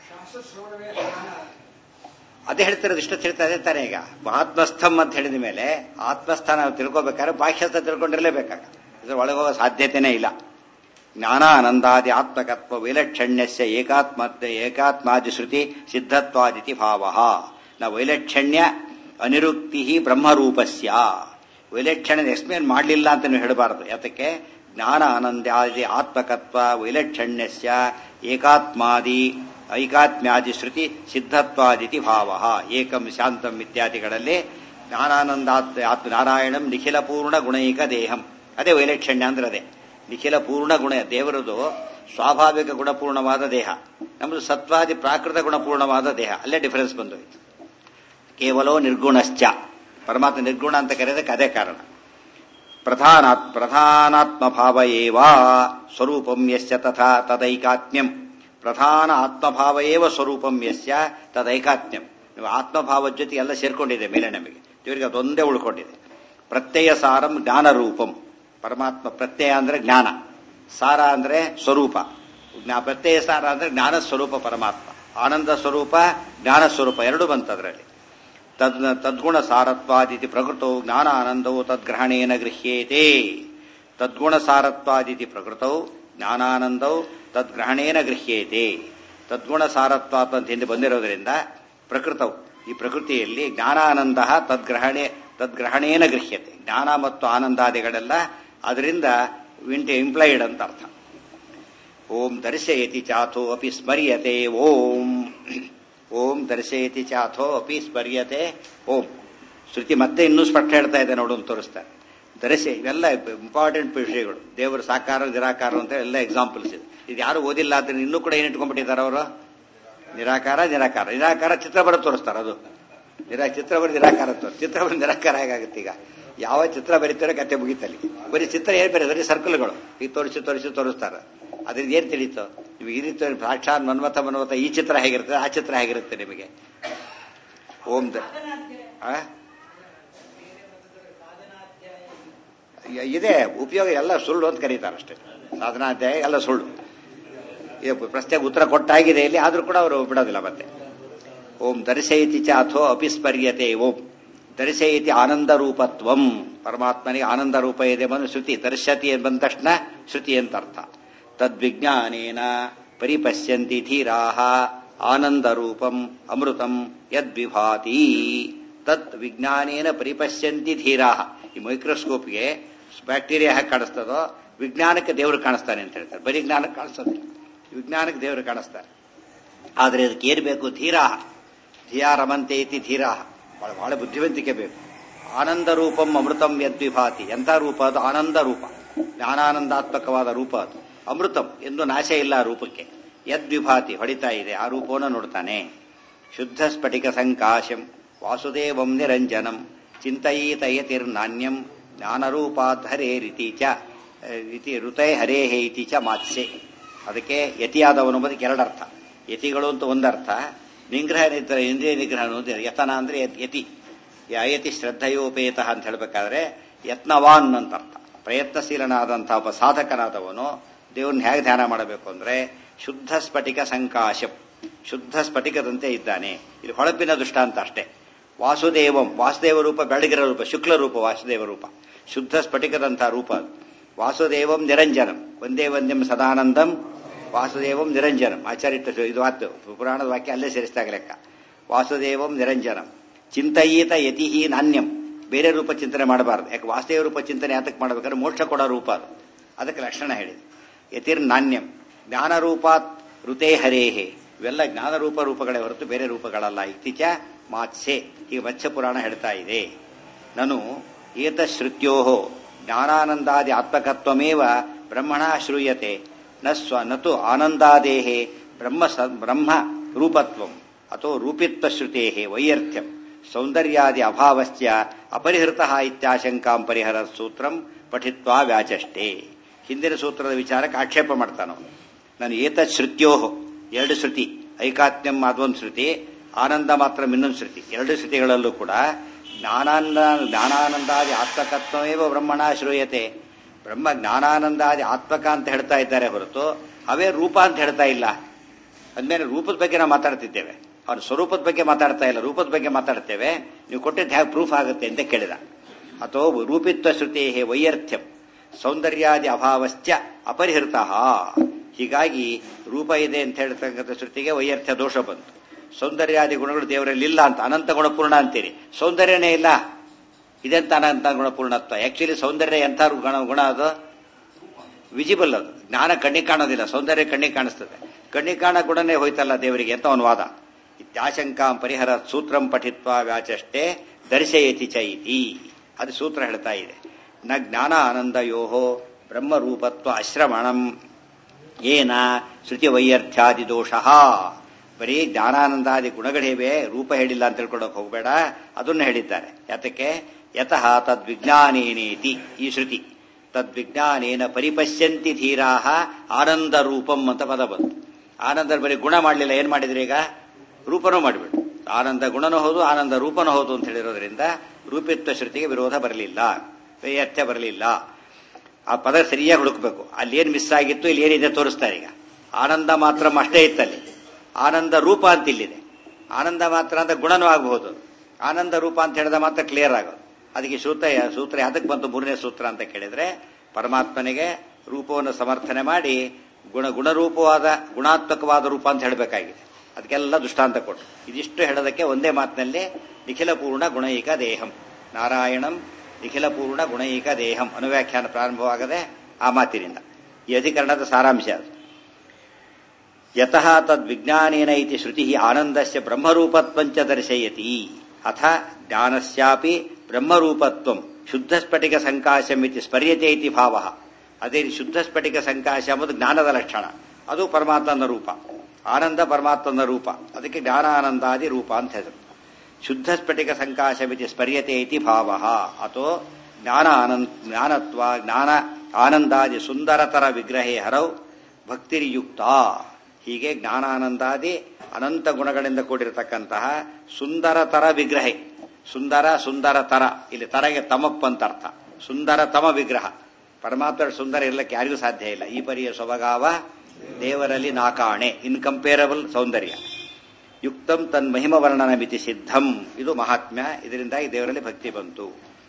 ಅದೇ ಹೇಳ್ತಿರೋದು ಇಷ್ಟೊತ್ತು ಹೇಳ್ತಾ ಅದೇ ತಾನೇ ಈಗ ಆತ್ಮಸ್ಥಂ ಅಂತ ಹೇಳಿದ ಮೇಲೆ ಆತ್ಮಸ್ಥಾನ ನಾವು ತಿಳ್ಕೊಬೇಕಾದ್ರೆ ಬಾಹ್ಯಸ್ಥ ತಿಳ್ಕೊಂಡಿರಲೇಬೇಕಾಗ ಇದ್ರ ಒಳಗೆ ಹೋಗೋ ಸಾಧ್ಯತೆನೇ ಇಲ್ಲ ಜ್ಞಾನಾನಂದಾದಿ ಆತ್ಮಕತ್ವ ವೈಲಕ್ಷಣ್ಯಸ್ಯ ಏಕಾತ್ಮ ಏಕಾತ್ಮಾದಿ ಶ್ರುತಿ ಸಿದ್ಧತ್ವಾದಿತಿ ಭಾವ ನ ವೈಲಕ್ಷಣ್ಯ ಅನಿರುಕ್ತಿ ಬ್ರಹ್ಮರೂಪಸ್ಯ ವೈಲಕ್ಷಣ್ಯ ಎಕ್ಸ್ಪ್ಲೇನ್ ಮಾಡಲಿಲ್ಲ ಅಂತ ನೀವು ಹೇಳಬಾರದು ಯಾತಕ್ಕೆ ಜ್ಞಾನ ಆನಂದಾದಿ ಆತ್ಮಕತ್ವ ವೈಲಕ್ಷಣ್ಯಸ್ಯ ಏಕಾತ್ಮಾದಿ ಐಕಾತ್ಮ್ಯಾದಿ ಶ್ರುತಿ ಸಿದ್ಧತ್ವಾದಿತಿ ಭಾವ ಏಕಂ ಶಾಂತಂ ಇತ್ಯಾದಿಗಳಲ್ಲಿ ಜ್ಞಾನಾನಂದಾತ್ ಆತ್ಮ ನಾರಾಯಣಂ ನಿಖಿಲ ಪೂರ್ಣ ಗುಣೈಕ ದೇಹಂ ಅದೇ ವೈಲಕ್ಷಣ್ಯ ಅಂದ್ರೆ ಅದೇ ನಿಖಿಲ ಪೂರ್ಣ ಗುಣ ದೇವರದು ಸ್ವಾಭಾವಿಕ ಗುಣಪೂರ್ಣವಾದ ದೇಹ ನಮ್ಮದು ಸತ್ವಾದಿ ಪ್ರಾಕೃತ ಗುಣಪೂರ್ಣವಾದ ದೇಹ ಅಲ್ಲೇ ಡಿಫರೆನ್ಸ್ ಬಂದೋಯ್ತು ಕೇವಲೋ ನಿರ್ಗುಣಶ್ಚ ಪರಮಾತ್ಮ ನಿರ್ಗುಣ ಅಂತ ಕರೆಯೋದಕ್ಕೆ ಅದೇ ಕಾರಣ ಪ್ರಧಾನ ಪ್ರಧಾನಾತ್ಮ ಭಾವ ಏವ ಸ್ವರೂಪಂ ಯಸ್ಯ ತಥಾ ತದೈಕಾತ್ಮ್ಯಂ ಪ್ರಧಾನ ಆತ್ಮಭಾವ ಏವ ಸ್ವರೂಪಂ ಯಸ್ಯ ತದೈಕಾತ್ಮ್ಯಂ ನೀವು ಆತ್ಮಭಾವದ ಜೊತೆ ಎಲ್ಲ ಸೇರ್ಕೊಂಡಿದೆ ಮೇಲೆ ನಮಗೆ ಇವರಿಗೆ ಅದೊಂದೇ ಉಳ್ಕೊಂಡಿದೆ ಪ್ರತ್ಯಯ ಸಾರಂ ಜ್ಞಾನ ರೂಪಂ ಪರಮಾತ್ಮ ಪ್ರತ್ಯಯ ಅಂದ್ರೆ ಜ್ಞಾನ ಸಾರ ಅಂದ್ರೆ ಸ್ವರೂಪ ಪ್ರತ್ಯಯ ಸಾರ ಅಂದ್ರೆ ಜ್ಞಾನ ಸ್ವರೂಪ ಪರಮಾತ್ಮ ಆನಂದ ಸ್ವರೂಪ ಜ್ಞಾನ ಸ್ವರೂಪ ಎರಡು ಬಂತದ್ರಲ್ಲಿ ತದ್ ತದ್ಗುಣ ಸಾರತ್ವಾದಿತಿ ಪ್ರಕೃತೌ ಜ್ಞಾನ ಆನಂದವು ತದ್ಗ್ರಹಣೇನ ಗೃಹ್ಯೇತೆ ತದ್ಗುಣ ಸಾರತ್ವಾದಿತಿ ಪ್ರಕೃತೌ ಜ್ಞಾನಾನಂದವು ತದ್ಗ್ರಹಣೇನ ಗೃಹ್ಯೇತೆ ತದ್ಗುಣ ಸಾರತ್ವಾತ್ ಅಂತ ಹಿಂದೆ ಬಂದಿರೋದ್ರಿಂದ ಪ್ರಕೃತವು ಈ ಪ್ರಕೃತಿಯಲ್ಲಿ ಜ್ಞಾನಾನಂದ ತದ್ಗ್ರಹಣೆ ತದ್ಗ್ರಹಣೇನ ಗೃಹ್ಯತೆ ಜ್ಞಾನ ಮತ್ತು ಆನಂದಾದಿಗಳೆಲ್ಲ ಅದರಿಂದ ವಿಂಟೆ ಇಂಪ್ಲೈಡ್ ಅಂತ ಅರ್ಥ ಓಂ ದರ್ಶಯತಿ ಚಾಥೋ ಅಪಿ ಸ್ಮರ್ಯತೆ ಓಂ ಓಂ ದರ್ಶಯತಿ ಚಾಥೋ ಅಪಿ ಸ್ಮರ್ಯತೆ ಓಂ ಶ್ರುತಿ ಮತ್ತೆ ಇನ್ನೂ ಸ್ಪಷ್ಟ ಹೇಳ್ತಾ ಇದೆ ನೋಡು ಅಂತ ತೋರಿಸ್ತಾರೆ ದರ್ಶೆ ಇವೆಲ್ಲ ಇಂಪಾರ್ಟೆಂಟ್ ವಿಷಯಗಳು ದೇವರ ಸಾಕಾರ ನಿರಾಕಾರ ಅಂತ ಎಲ್ಲ ಎಕ್ಸಾಂಪಲ್ಸ್ ಇದೆ ಇದು ಯಾರು ಓದಿಲ್ಲ ಅಂತ ಇನ್ನೂ ಕೂಡ ಏನ್ ಇಟ್ಕೊಂಡ್ಬಿಟ್ಟಿದ್ದಾರೆ ಅವರು ನಿರಾಕಾರ ನಿರಾಕಾರ ನಿರಾಕಾರ ಚಿತ್ರ ಬರೆದು ತೋರಿಸ್ತಾರೆ ಅದು ನಿರಾ ಚಿತ್ರ ಬರೆದು ನಿರಾಕಾರ ತೋರಿಸ್ ಚಿತ್ರ ಬರೆದು ನಿರಾಕಾರ ಹೇಗಾಗುತ್ತೆ ಈಗ ಯಾವ ಚಿತ್ರ ಬರೀತಾರೆ ಕತೆ ಮುಗಿತಲ್ಲಿ ಬರೀ ಚಿತ್ರ ಏನ್ ಬೇರೆ ಬರೀ ಸರ್ಕಲ್ಗಳು ಈಗ ತೋರಿಸಿ ತೋರಿಸಿ ತೋರಿಸ್ತಾರೆ ಅದ್ರಿಂದ ಏನ್ ತಿಳಿತು ನಿಮಗೆ ಈ ರೀತಿ ಸಾಕ್ಷಾತ್ ಮನ್ಮಥ ಮನ್ಮಥ ಈ ಚಿತ್ರ ಹೇಗಿರುತ್ತೆ ಆ ಚಿತ್ರ ಹೇಗಿರುತ್ತೆ ನಿಮಗೆ ಓಂ ದ ಆ? ಇದೆ ಉಪಯೋಗ ಎಲ್ಲ ಸುಳ್ಳು ಅಂತ ಕರೀತಾರೆ ಅಷ್ಟೇ ಸಾಧನಾಧ್ಯಾಯ ಎಲ್ಲ ಸುಳ್ಳು ಇದು ಪ್ರಶ್ನೆಗೆ ಉತ್ತರ ಕೊಟ್ಟಾಗಿದೆ ಇಲ್ಲಿ ಆದ್ರೂ ಕೂಡ ಅವರು ಬಿಡೋದಿಲ್ಲ ಮತ್ತೆ ಓಂ ದರ್ಶಯತಿ ಚ ಅಥೋ ಅಪಿಸ್ಪರ್ಯತೆ ಓಂ ದರ್ಶಯತಿ ಆನಂದ ರೂಪತ್ವಂ ಪರಮಾತ್ಮನಿಗೆ ಆನಂದ ರೂಪ ಇದೆ ಬಂದು ಶ್ರುತಿ ದರ್ಶತಿ ಬಂದ ತಕ್ಷಣ ಶ್ರುತಿ ಅಂತ ಅರ್ಥ ತದ್ವಿಜ್ಞಾನೇನ ಪರಿಪಶ್ಯಂತಿ ಧೀರಾಹ ಆನಂದ ರೂಪಂ ಅಮೃತಂ ಯದ್ವಿಭಾತಿ ತತ್ ವಿಜ್ಞಾನೇನ ಪರಿಪಶ್ಯಂತಿ ಧೀರಾಹ ಈ ಮೈಕ್ರೋಸ್ಕೋಪ್ಗೆ ಬ್ಯಾಕ್ಟೀರಿಯಾ ಹೇಗೆ ಕಾಣಿಸ್ತದೋ ವಿಜ್ಞಾನಕ್ಕೆ ದೇವರು ಕಾಣಿಸ್ತಾನೆ ಅಂತ ಹೇಳ್ತಾರೆ ಬರೀ ಜ್ಞಾನಕ್ಕೆ ಕಾಣಿಸೋದಿಲ್ಲ ವಿಜ್ಞಾನಕ್ಕೆ ದೇವರು ಕಾಣಿಸ್ತಾರೆ ಆದರೆ ಅದಕ್ಕೆ ಏನು ಬೇಕು ಧೀರಾಹ ಧಿಯಾ ರಮಂತೆ ಇತಿ ಧೀರಾಹ ಬಹಳ ಬಹಳ ಬುದ್ಧಿವಂತಿಕೆ ಬೇಕು ಆನಂದ ರೂಪಂ ಅಮೃತಂ ಯದ್ವಿಭಾತಿ ಎಂಥ ರೂಪ ಅದು ಆನಂದ ರೂಪ ಜ್ಞಾನಾನಂದಾತ್ಮಕವಾದ ರೂಪ ಅದು ಅಮೃತಂ ಎಂದು ನಾಶ ಇಲ್ಲ ಆ ರೂಪಕ್ಕೆ ಯದ್ವಿಭಾತಿ ಹೊಡಿತಾ ಇದೆ ಆ ರೂಪವನ್ನು ನೋಡ್ತಾನೆ ಶುದ್ಧ ಸ್ಫಟಿಕ ಸಂಕಾಶಂ ವಾಸುದೇವಂ ನಿರಂಜನಂ ಚಿಂತಯೀತಯತಿರ್ನಾಣ್ಯಂ ಜ್ಞಾನರೂಪಾತ್ ಹರೇರಿತಿ ಚ ಇತಿ ಋತೈ ಹರೇಹೇ ಇತಿ ಚ ಮಾತ್ಸೆ ಅದಕ್ಕೆ ಯತಿಯಾದವನು ಎಂಬುದಕ್ಕೆ ಎರಡರ್ಥ ಯತಿಗಳು ಅಂತ ಒಂದರ್ಥ ನಿಗ್ರಹ ನಿಗ್ರಹ ಇಂದ್ರಿಯ ನಿಗ್ರಹ ಅನ್ನೋದು ಯತನ ಅಂದ್ರೆ ಯತ್- ಯತಿ ಈ ಅಯತಿ ಶ್ರದ್ಧೆಯೋಪೇತ ಅಂತ ಹೇಳಬೇಕಾದ್ರೆ ಯತ್ನವಾನ್ ಅಂತ ಅರ್ಥ ಪ್ರಯತ್ನಶೀಲನಾದಂತಹ ಒಬ್ಬ ಸಾಧಕನಾದವನು ದೇವ್ರನ್ನ ಹೇಗೆ ಧ್ಯಾನ ಮಾಡಬೇಕು ಅಂದ್ರೆ ಶುದ್ಧ ಸ್ಫಟಿಕ ಸಂಕಾಶಂ ಶುದ್ಧ ಸ್ಫಟಿಕದಂತೆ ಇದ್ದಾನೆ ಇಲ್ಲಿ ಹೊಳಪಿನ ದೃಷ್ಟಾಂತ ಅಷ್ಟೇ ವಾಸುದೇವಂ ವಾಸುದೇವ ರೂಪ ಬೆಳಗಿರ ರೂಪ ಶುಕ್ಲ ರೂಪ ವಾಸುದೇವ ರೂಪ ಶುದ್ಧ ಸ್ಫಟಿಕದಂತಹ ರೂಪ ಅದು. ವಾಸುದೇವಂ ನಿರಂಜನಂ ಒಂದೇ ಒಂದೆಂ ಸದಾನಂದಂ ವಾಸುದೇವಂ ನಿರಂಜನಂ ಆಚಾರ್ಯ ಇದು ಆತು ಪುರಾಣದ ವಾಕ್ಯ ಅಲ್ಲೇ ಸೇರಿಸಿದಾಗ ಲೆಕ್ಕ ವಾಸುದೇವಂ ನಿರಂಜನಂ ಚಿಂತಯೀತ ಯತಿಹಿ ನಾಣ್ಯಂ ಬೇರೆ ರೂಪ ಚಿಂತನೆ ಮಾಡಬಾರದು ಯಾಕೆ ವಾಸುದೇವ ರೂಪ ಚಿಂತನೆ ಯಾತಕ್ಕೆ ಮಾಡಬೇಕಾದ್ರೆ ಮೋಕ್ಷ ಕೊಡೋ ರೂಪ ಅದು ಅದಕ್ಕೆ ಲಕ್ಷಣ ಹೇಳಿದೆ ಯತಿರ್ ನಾಣ್ಯಂ ಜ್ಞಾನ ರೂಪಾತ್ ಋತೇ ಹರೇಹೇ ಇವೆಲ್ಲ ಜ್ಞಾನ ರೂಪ ರೂಪಗಳೇ ಹೊರತು ಬೇರೆ ರೂಪಗಳಲ್ಲ ಇತ್ತೀಚ ಮಾತ್ಸೆ ಈಗ ಮತ್ಸ್ಯ ಪುರಾಣ ಹೇಳ್ತಾ ಇದೆ ನಾನು ಏತಶ್ರುತ್ಯೋ ಜ್ಞಾನಾನಂದಾದಿ ಆತ್ಮಕತ್ವಮೇವ ಬ್ರಹ್ಮಣ ಶ್ರೂಯತೆ ನ ಸ್ವ ನತು ಆನಂದಾದೇಹೇ ಬ್ರಹ್ಮ ಸ ಬ್ರಹ್ಮ ರೂಪತ್ವಂ ಅಥೋ ರೂಪಿತ್ವ ಶ್ರುತೇ ವೈಯರ್ಥ್ಯಂ ಸೌಂದರ್ಯಾದಿ ಅಭಾವಸ್ಯ ಅಪರಿಹೃತ ಇತ್ಯಾಶಂಕಾಂ ಪರಿಹರ ಸೂತ್ರಂ ಪಠಿತ್ವಾ ವ್ಯಾಚಷ್ಟೇ ಹಿಂದಿನ ಸೂತ್ರದ ವಿಚಾರಕ್ಕೆ ಆಕ್ಷೇಪ ಮಾಡ್ತಾನ ನಾನು ಏತತ್ ಶ್ರುತ್ಯೋ ಎರಡು ಶ್ರುತಿ ಐಕಾತ್ಮ್ಯಂ ಅದೊಂದು ಶ್ರುತಿ ಆನಂದ ಮಾತ್ರ ಇನ್ನೊಂದು ಶ್ರುತಿ ಎರಡು ಶ್ರುತಿಗಳಲ್ಲೂ ಕೂಡ ಜ್ಞಾನಾನಂದ ಜ್ಞಾನಾನಂದಾದಿ ಆತ್ಮಕತ್ವಮೇವ ಬ್ರಹ್ಮಣ ಶ್ರೂಯತೆ ಬ್ರಹ್ಮ ಜ್ಞಾನಾನಂದಾದಿ ಆತ್ಮಕ ಅಂತ ಹೇಳ್ತಾ ಇದ್ದಾರೆ ಹೊರತು ಅವೇ ರೂಪ ಅಂತ ಹೇಳ್ತಾ ಇಲ್ಲ ಅಂದ್ಮೇಲೆ ರೂಪದ ಬಗ್ಗೆ ನಾವು ಮಾತಾಡ್ತಿದ್ದೇವೆ ಅವ್ರ ಸ್ವರೂಪದ ಬಗ್ಗೆ ಮಾತಾಡ್ತಾ ಇಲ್ಲ ರೂಪದ ಬಗ್ಗೆ ಮಾತಾಡ್ತೇವೆ ನೀವು ಕೊಟ್ಟಿದ್ದು ಹೇಗೆ ಪ್ರೂಫ್ ಆಗುತ್ತೆ ಅಂತ ಕೇಳಿದ ಅಥವಾ ರೂಪಿತ್ವ ಶ್ರುತಿ ವೈಯರ್ಥ್ಯಂ ಸೌಂದರ್ಯಾದಿ ಅಭಾವಶ್ಚ ಅಪರಿಹೃತ ಹೀಗಾಗಿ ರೂಪ ಇದೆ ಅಂತ ಹೇಳ್ತಕ್ಕಂಥ ಶ್ರುತಿಗೆ ವೈಯರ್ಥ್ಯ ದೋಷ ಬಂತು ಸೌಂದರ್ಯಾದಿ ಗುಣಗಳು ದೇವರಲ್ಲಿ ಇಲ್ಲ ಅಂತ ಅನಂತ ಗುಣಪೂರ್ಣ ಅಂತೀರಿ ಸೌಂದರ್ಯನೇ ಇಲ್ಲ ಇದೆಂತ ಅನಂತ ಗುಣಪೂರ್ಣತ್ವ ಆಕ್ಚುಲಿ ಸೌಂದರ್ಯ ಎಂಥ ಗುಣ ಗುಣ ಅದು ವಿಜಿಬಲ್ ಅದು ಜ್ಞಾನ ಕಣ್ಣಿಗೆ ಕಾಣೋದಿಲ್ಲ ಸೌಂದರ್ಯ ಕಣ್ಣಿಗೆ ಕಾಣಿಸ್ತದೆ ಕಣ್ಣಿಗೆ ಕಾಣ ಗುಣನೇ ಹೋಯ್ತಲ್ಲ ದೇವರಿಗೆ ಅಂತ ಅವನ ವಾದ ಇತ್ಯಾಶಂಕಾಂ ಪರಿಹರ ಸೂತ್ರಂ ಪಠಿತ್ವ ವ್ಯಾಚಷ್ಟೇ ದರ್ಶಯತಿ ಚೈತಿ ಅದು ಸೂತ್ರ ಹೇಳ್ತಾ ಇದೆ ನ ಜ್ಞಾನ ಆನಂದಯೋಹೋ ಬ್ರಹ್ಮರೂಪತ್ವ ಅಶ್ರಮಣಂ ಏನ ಶ್ರುತಿ ವೈಯರ್ಥ್ಯಾದಿ ದೋಷ ಬರೀ ಜ್ಞಾನಾನಂದಾದಿ ಗುಣಗಳಿವೆ ರೂಪ ಹೇಳಿಲ್ಲ ಅಂತ ತಿಳ್ಕೊಳಕ್ ಹೋಗಬೇಡ ಅದನ್ನು ಹೇಳಿದ್ದಾರೆ ಯಾತಕ್ಕೆ ಯತಃ ತದ್ವಿಜ್ಞಾನೇನೇತಿ ಈ ಶ್ರುತಿ ತದ್ವಿಜ್ಞಾನೇನ ಪರಿಪಶ್ಯಂತಿ ಧೀರಾ ಆನಂದ ರೂಪಂ ಅಂತ ಪದ ಬಂತು ಆನಂದ ಬರೀ ಗುಣ ಮಾಡಲಿಲ್ಲ ಏನ್ ಮಾಡಿದ್ರಿ ಈಗ ರೂಪನೂ ಮಾಡಿಬಿಡು ಆನಂದ ಗುಣನೂ ಹೌದು ಆನಂದ ರೂಪನೂ ಹೌದು ಅಂತ ಹೇಳಿರೋದ್ರಿಂದ ರೂಪಿತ್ವ ಶ್ರುತಿಗೆ ವಿರೋಧ ಬರಲಿಲ್ಲ ವೈಯರ್ಥ್ಯ ಬರಲಿಲ್ಲ ಆ ಪದ ಸರಿಯಾಗಿ ಹುಡುಕ್ಬೇಕು ಅಲ್ಲಿ ಏನ್ ಮಿಸ್ ಆಗಿತ್ತು ಇಲ್ಲಿ ಏನಿದೆ ತೋರಿಸ್ತಾರೆ ಈಗ ಆನಂದ ಮಾತ್ರ ಅಷ್ಟೇ ಇತ್ತಲ್ಲಿ ಆನಂದ ರೂಪ ಅಂತ ಇಲ್ಲಿದೆ ಆನಂದ ಮಾತ್ರ ಅಂತ ಗುಣನೂ ಆಗಬಹುದು ಆನಂದ ರೂಪ ಅಂತ ಹೇಳಿದ ಮಾತ್ರ ಕ್ಲಿಯರ್ ಆಗೋದು ಅದಕ್ಕೆ ಸೂತ್ರ ಸೂತ್ರ ಅದಕ್ಕೆ ಬಂತು ಮೂರನೇ ಸೂತ್ರ ಅಂತ ಕೇಳಿದ್ರೆ ಪರಮಾತ್ಮನಿಗೆ ರೂಪವನ್ನು ಸಮರ್ಥನೆ ಮಾಡಿ ಗುಣ ಗುಣರೂಪವಾದ ಗುಣಾತ್ಮಕವಾದ ರೂಪ ಅಂತ ಹೇಳಬೇಕಾಗಿದೆ ಅದಕ್ಕೆಲ್ಲ ದೃಷ್ಟಾಂತ ಕೊಟ್ಟು ಇದಿಷ್ಟು ಹೇಳೋದಕ್ಕೆ ಒಂದೇ ಮಾತಿನಲ್ಲಿ ನಿಖಿಲ ಪೂರ್ಣ ಗುಣೈಕ ದೇಹಂ ನಾರಾಯಣಂ ನಿಖಿಲ ಪೂರ್ಣ ಗುಣೈಕ ದೇಹಂ ಅನುವ್ಯಾಖ್ಯಾನ ಪ್ರಾರಂಭವಾಗದೆ ಆ ಮಾತಿನಿಂದ ಈ ಅಧಿಕರಣದ ಸಾರಾಂಶ ಅದು ಯತಃ ತದ್ವಿಜ್ಞಾನೇನ ಇತಿ ಶ್ರುತಿ ಆನಂದಸ್ಯ ಬ್ರಹ್ಮರೂಪತ್ವಂಚ ದರ್ಶಯತಿ ಅಥ ಜ್ಞಾನಸ್ಯಾಪಿ ಬ್ರಹ್ಮರೂಪತ್ವಂ ಶುದ್ಧ ಸ್ಫಟಿಕ ಸಂಕಾಶಂ ಇತಿ ಸ್ಮರ್ಯತೆ ಇತಿ ಭಾವ ಅದೇ ಶುದ್ಧ ಸ್ಫಟಿಕ ಸಂಕಾಶ ಎಂಬುದು ಜ್ಞಾನದ ಲಕ್ಷಣ ಅದು ಪರಮಾತ್ಮನ ರೂಪ ಆನಂದ ಪರಮಾತ್ಮನ ರೂಪ ಅದಕ್ಕೆ ಜ್ಞಾನಾನಂದಾದಿ ರೂಪ ಅಂತ ಹೆಸರು ಶುದ್ಧ ಸ್ಫಟಿಕ ಸಂಕಾಶಮಿತಿ ಸ್ಮರ್ಯತೆ ಇತಿ ಭಾವ ಅಥೋ ಜ್ಞಾನ ಆನಂದ ಜ್ಞಾನತ್ವ ಜ್ಞಾನ ಆನಂದಾದಿ ಸುಂದರತರ ವಿಗ್ರಹೇ ಹರೌ ಭಕ್ತಿರಿಯುಕ್ತ ಹೀಗೆ ಜ್ಞಾನಾನಂದಾದಿ ಅನಂತ ಗುಣಗಳಿಂದ ಕೂಡಿರತಕ್ಕಂತಹ ಸುಂದರತರ ವಿಗ್ರಹ ಸುಂದರ ಸುಂದರ ತರ ಇಲ್ಲಿ ತರಗೆ ತಮಪ್ಪ ಅಂತ ಅರ್ಥ ಸುಂದರ ತಮ ವಿಗ್ರಹ ಪರಮಾತ್ಮ ಸುಂದರ ಇರಲಿಕ್ಕೆ ಯಾರಿಗೂ ಸಾಧ್ಯ ಇಲ್ಲ ಈ ಪರಿಯ ಸೊಬಗಾವ ದೇವರಲ್ಲಿ ನಾಕಾಣೆ ಇನ್ಕಂಪೇರಬಲ್ ಸೌಂದರ್ಯ ಯುಕ್ತಂ ತನ್ ಮಹಿಮ ವರ್ಣನ ಮಿತಿ ಸಿದ್ಧಂ ಇದು ಮಹಾತ್ಮ್ಯ ಇದರಿಂದಾಗಿ ದೇವರಲ್ಲಿ ಭಕ್ತಿ ಬಂತು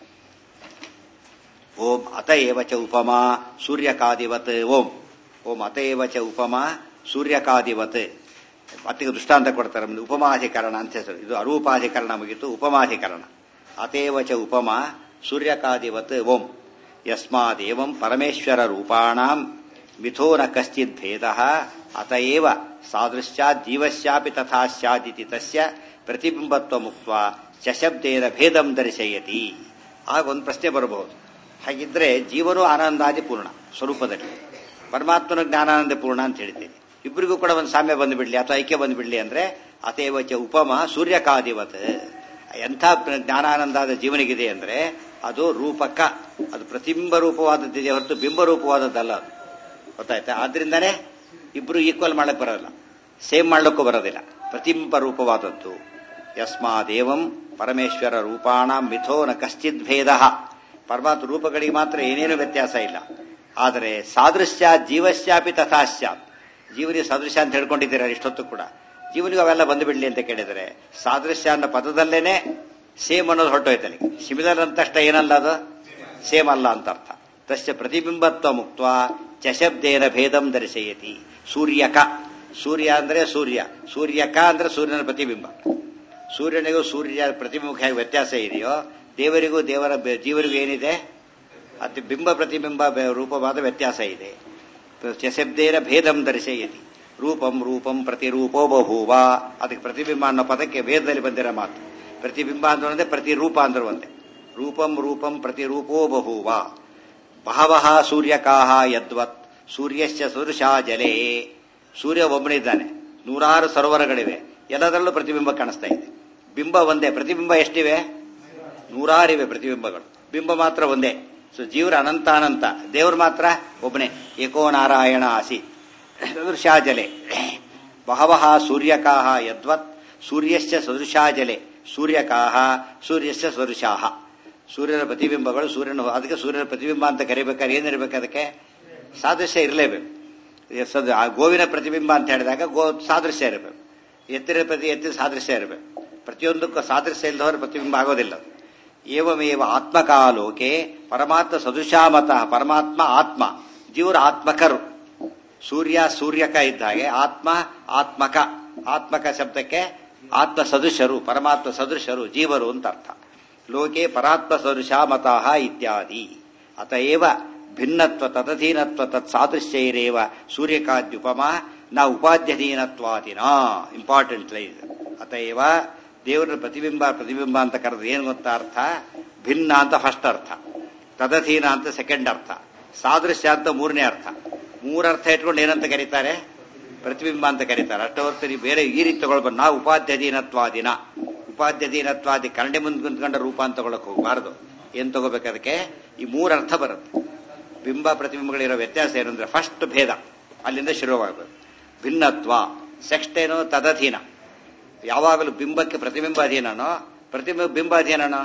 ಓಂ ಅತ ಏವ ಚ ಉಪಮಾ ಸೂರ್ಯಕಾದಿವತ್ ಓಂ ಓಂ ಅತ ಏವ ಚ ಉಪಮಾ ಸೂರ್ಯಕಾದಿವತ್ ಮತ್ತಿಗೆ ದೃಷ್ಟಾಂತ ಕೊಡ್ತಾರೆ ಮುಂದೆ ಉಪಮಾಧಿಕರಣ ಅಂತ ಹೆಸರು ಇದು ಅರೂಪಾಧಿಕರಣ ಮುಗಿತು ಉಪಮಾಧಿಕರಣ ಅತೇವ ಚ ಉಪಮಾ ಸೂರ್ಯಕಾದಿವತ್ ಓಂ ಯಸ್ಮಾದೇವಂ ಪರಮೇಶ್ವರ ರೂಪಾಣಾಂ ಮಿಥೋ ನ ಕಶ್ಚಿತ್ ಭೇದ ಅತಏವ ಸಾದೃಶ್ಯಾತ್ ಜೀವಸ್ಯಾಪಿ ತಥಾ ಸ್ಯಾದಿತಿ ತಸ್ಯ ಪ್ರತಿಬಿಂಬತ್ವ ಮುಕ್ತ ಚಶಬ್ದೇನ ಭೇದಂ ದರ್ಶಯತಿ ಆಗ ಒಂದು ಪ್ರಶ್ನೆ ಬರಬಹುದು ಹಾಗಿದ್ರೆ ಜೀವನು ಆನಂದಾದಿ ಪೂರ್ಣ ಸ್ವರೂಪದಲ್ಲಿ ಪರಮಾತ್ಮನ ಜ್ಞಾನಾನಂದ ಪೂರ್ಣ ಅಂತ ಹೇಳ್ತೀನಿ ಇಬ್ಬರಿಗೂ ಕೂಡ ಒಂದು ಸಾಮ್ಯ ಬಂದುಬಿಡ್ಲಿ ಅಥವಾ ಐಕ್ಯ ಬಂದುಬಿಡ್ಲಿ ಅಂದ್ರೆ ಅತೇವಚ ಉಪಮ ಸೂರ್ಯಕಾದಿವತ್ ಎಂಥ ಜ್ಞಾನಾನಂದಾದ ಜೀವನಿಗಿದೆ ಅಂದ್ರೆ ಅದು ರೂಪಕ ಅದು ಪ್ರತಿಬಿಂಬ ರೂಪವಾದದ್ದಿದೆ ಹೊರತು ಬಿಂಬ ರೂಪವಾದದ್ದಲ್ಲ ಅದು ಗೊತ್ತಾಯ್ತಾ ಆದ್ರಿಂದಾನೇ ಇಬ್ರು ಈಕ್ವಲ್ ಮಾಡಕ್ ಬರೋಲ್ಲ ಸೇಮ್ ಮಾಡ್ಲಿಕ್ಕೂ ಬರೋದಿಲ್ಲ ಪ್ರತಿಬಿಂಬ ರೂಪವಾದದ್ದು ಯಸ್ಮಾದೇವಂ ಪರಮೇಶ್ವರ ರೂಪಾಣ ಮಿಥೋ ನ ಕಶ್ಚಿತ್ ಭೇದ ಪರಮಾತ್ಮ ರೂಪಗಳಿಗೆ ಮಾತ್ರ ಏನೇನು ವ್ಯತ್ಯಾಸ ಇಲ್ಲ ಆದರೆ ಸಾದೃಶ್ಯ ಜೀವಶ್ಯಾಪಿ ತಥಾ ಸ್ಯಾತ್ ಜೀವನಿಗೆ ಸದೃಶ್ಯ ಅಂತ ಹೇಳ್ಕೊಂಡಿದ್ದೀರಾ ಇಷ್ಟೊತ್ತು ಕೂಡ ಜೀವನಿಗೆ ಅವೆಲ್ಲ ಬಂದುಬಿಡ್ಲಿ ಅಂತ ಕೇಳಿದರೆ ಸಾದೃಶ್ಯ ಅನ್ನೋ ಪದದಲ್ಲೇನೆ ಸೇಮ್ ಅನ್ನೋದು ಹೊರಟೋಯ್ತಲ್ಲಿ ಸಿಮಿಲರ್ ಅಂತಷ್ಟ ಏನಲ್ಲ ಅದು ಸೇಮ್ ಅಲ್ಲ ಅಂತ ಅರ್ಥ ತಸ್ಯ ಪ್ರತಿಬಿಂಬತ್ವ ಮುಕ್ತ ಚಶಬ್ದೇನ ಭೇದಂ ದರ್ಶಯತಿ ಸೂರ್ಯಕ ಸೂರ್ಯ ಅಂದ್ರೆ ಸೂರ್ಯ ಸೂರ್ಯಕ ಅಂದ್ರೆ ಸೂರ್ಯನ ಪ್ರತಿಬಿಂಬ ಸೂರ್ಯನಿಗೂ ಸೂರ್ಯ ಪ್ರತಿಬಿಂಬ ಹೇಗೆ ವ್ಯತ್ಯಾಸ ಇದೆಯೋ ದೇವರಿಗೂ ದೇವರ ಜೀವರಿಗೂ ಏನಿದೆ ಅದು ಬಿಂಬ ಪ್ರತಿಬಿಂಬ ರೂಪವಾದ ವ್ಯತ್ಯಾಸ ಇದೆ ಚಶಬ್ದೇನ ಭೇದಂ ದರ್ಶಯತಿ ರೂಪಂ ರೂಪಂ ಪ್ರತಿರೂಪೋ ಬಭೂವ ಅದಕ್ಕೆ ಪ್ರತಿಬಿಂಬ ಅನ್ನೋ ಪದಕ್ಕೆ ವೇದದಲ್ಲಿ ಬಂದಿರೋ ಮಾತು ಪ್ರತಿಬಿಂಬ ಅಂದ್ರೆ ಒಂದೇ ಪ್ರತಿರೂಪ ಅಂದ್ರೆ ಒಂದೇ ರೂಪಂ ರೂಪಂ ಪ್ರತಿರೂಪೋ ಬಭೂವ ಬಹವಃ ಸೂರ್ಯಕಾಹ ಯದ್ವತ್ ಸೂರ್ಯಶ್ಚ ಸದೃಶಾ ಜಲೇ ಸೂರ್ಯ ಒಬ್ಬನಿದ್ದಾನೆ ನೂರಾರು ಸರೋವರಗಳಿವೆ ಎಲ್ಲದರಲ್ಲೂ ಪ್ರತಿಬಿಂಬ ಕಾಣಿಸ್ತಾ ಇದೆ ಬಿಂಬ ಒಂದೇ ಪ್ರತಿಬಿಂಬ ಎಷ್ಟಿವೆ ನೂರಾರಿವೆ ಪ್ರತಿಬಿಂಬಗಳು ಬಿಂಬ ಮಾತ್ರ ಒಂದೇ ಸೊ ಜೀವರ ಅನಂತ ಅನಂತ ದೇವರು ಮಾತ್ರ ಒಬ್ಬನೇ ಏಕೋ ನಾರಾಯಣ ಆಸಿ ಸದೃಶಾಜಲೆ ಬಹವಃ ಸೂರ್ಯಕಾಹ ಯದ್ವತ್ ಸೂರ್ಯಶ್ಚ ಸದೃಶಾಜಲೆ ಸೂರ್ಯಕಾಹ ಸೂರ್ಯಶ್ಚ ಸದೃಶಾಹ ಸೂರ್ಯನ ಪ್ರತಿಬಿಂಬಗಳು ಸೂರ್ಯನ ಅದಕ್ಕೆ ಸೂರ್ಯನ ಪ್ರತಿಬಿಂಬ ಅಂತ ಕರಿಬೇಕಾದ್ರೆ ಏನಿರ್ಬೇಕು ಅದಕ್ಕೆ ಸಾದೃಶ್ಯ ಇರಲೇಬೇಕು ಸದ್ ಆ ಗೋವಿನ ಪ್ರತಿಬಿಂಬ ಅಂತ ಹೇಳಿದಾಗ ಗೋ ಸಾದೃಶ್ಯ ಇರಬೇಕು ಎತ್ತಿರ ಪ್ರತಿ ಎತ್ತಿನ ಸಾದೃಶ್ಯ ಇರಬೇಕು ಪ್ರತಿಯೊಂದಕ್ಕೂ ಸಾದೃಶ್ಯ ಇಲ್ಲದವರು ಪ್ರತಿಬಿಂಬ ಆಗೋದಿಲ್ಲ ಏವಮೇವ ಆತ್ಮಕಾಲೋಕೆ ಪರಮಾತ್ಮ ಸದೃಶಾಮತಃ ಪರಮಾತ್ಮ ಆತ್ಮ ಜೀವರ ಆತ್ಮಕರು ಸೂರ್ಯ ಸೂರ್ಯಕ ಇದ್ದ ಹಾಗೆ ಆತ್ಮ ಆತ್ಮಕ ಆತ್ಮಕ ಶಬ್ದಕ್ಕೆ ಆತ್ಮ ಸದೃಶರು ಪರಮಾತ್ಮ ಸದೃಶರು ಜೀವರು ಅಂತ ಅರ್ಥ ಲೋಕೆ ಪರಾತ್ಮ ಸದೃಶ ಮತಃ ಇತ್ಯಾದಿ ಅತಏವ ಭಿನ್ನತ್ವ ತದಧೀನತ್ವ ತತ್ಸಾದೃಶ್ಯೈರೇವ ಸೂರ್ಯಕಾದ್ಯುಪಮ ನ ಉಪಾಧ್ಯಧೀನತ್ವಾದಿನ ಇಂಪಾರ್ಟೆಂಟ್ ಲೈನ್ ಅತಏವ ದೇವರ ಪ್ರತಿಬಿಂಬ ಪ್ರತಿಬಿಂಬ ಅಂತ ಕರೆದ್ರೆ ಏನು ಗೊತ್ತಾ ಅರ್ಥ ಭಿನ್ನ ಅಂತ ಫಸ್ಟ್ ಅರ್ಥ ತದಧೀನ ಅಂತ ಸೆಕೆಂಡ್ ಅರ್ಥ ಸಾದೃಶ್ಯ ಅಂತ ಮೂರನೇ ಅರ್ಥ ಮೂರರ್ಥ ಇಟ್ಕೊಂಡು ಏನಂತ ಕರೀತಾರೆ ಪ್ರತಿಬಿಂಬ ಅಂತ ಕರೀತಾರೆ ಅಷ್ಟೇ ಹೊರತು ನೀವು ಬೇರೆ ಈ ರೀತಿ ತಗೊಳ್ಬಾರ್ದು ನಾವು ಉಪಾಧ್ಯಧೀನತ್ವಾದಿನ ಉಪಾಧ್ಯಧೀನತ್ವಾದಿ ಕನ್ನಡಿ ಮುಂದೆ ಕುಂತ್ಕೊಂಡ ರೂಪ ಅಂತ ತಗೊಳಕ್ ಹೋಗಬಾರ್ದು ಏನ್ ತಗೋಬೇಕು ಅದಕ್ಕೆ ಈ ಮೂರು ಅರ್ಥ ಬರುತ್ತೆ ಬಿಂಬ ಪ್ರತಿಬಿಂಬಗಳಿರೋ ವ್ಯತ್ಯಾಸ ಏನಂದ್ರೆ ಫಸ್ಟ್ ಭೇದ ಅಲ್ಲಿಂದ ಶುರುವಾಗಬೇಕು ಭಿನ್ನತ್ವ ಸೆಕ್ಸ್ಟ್ ಏನು ತದಧೀನ ಯಾವಾಗಲೂ ಬಿಂಬಕ್ಕೆ ಪ್ರತಿಬಿಂಬ ಅಧೀನನೋ ಪ್ರತಿಬಿಂಬ ಬಿಂಬ ಅಧೀನನೋ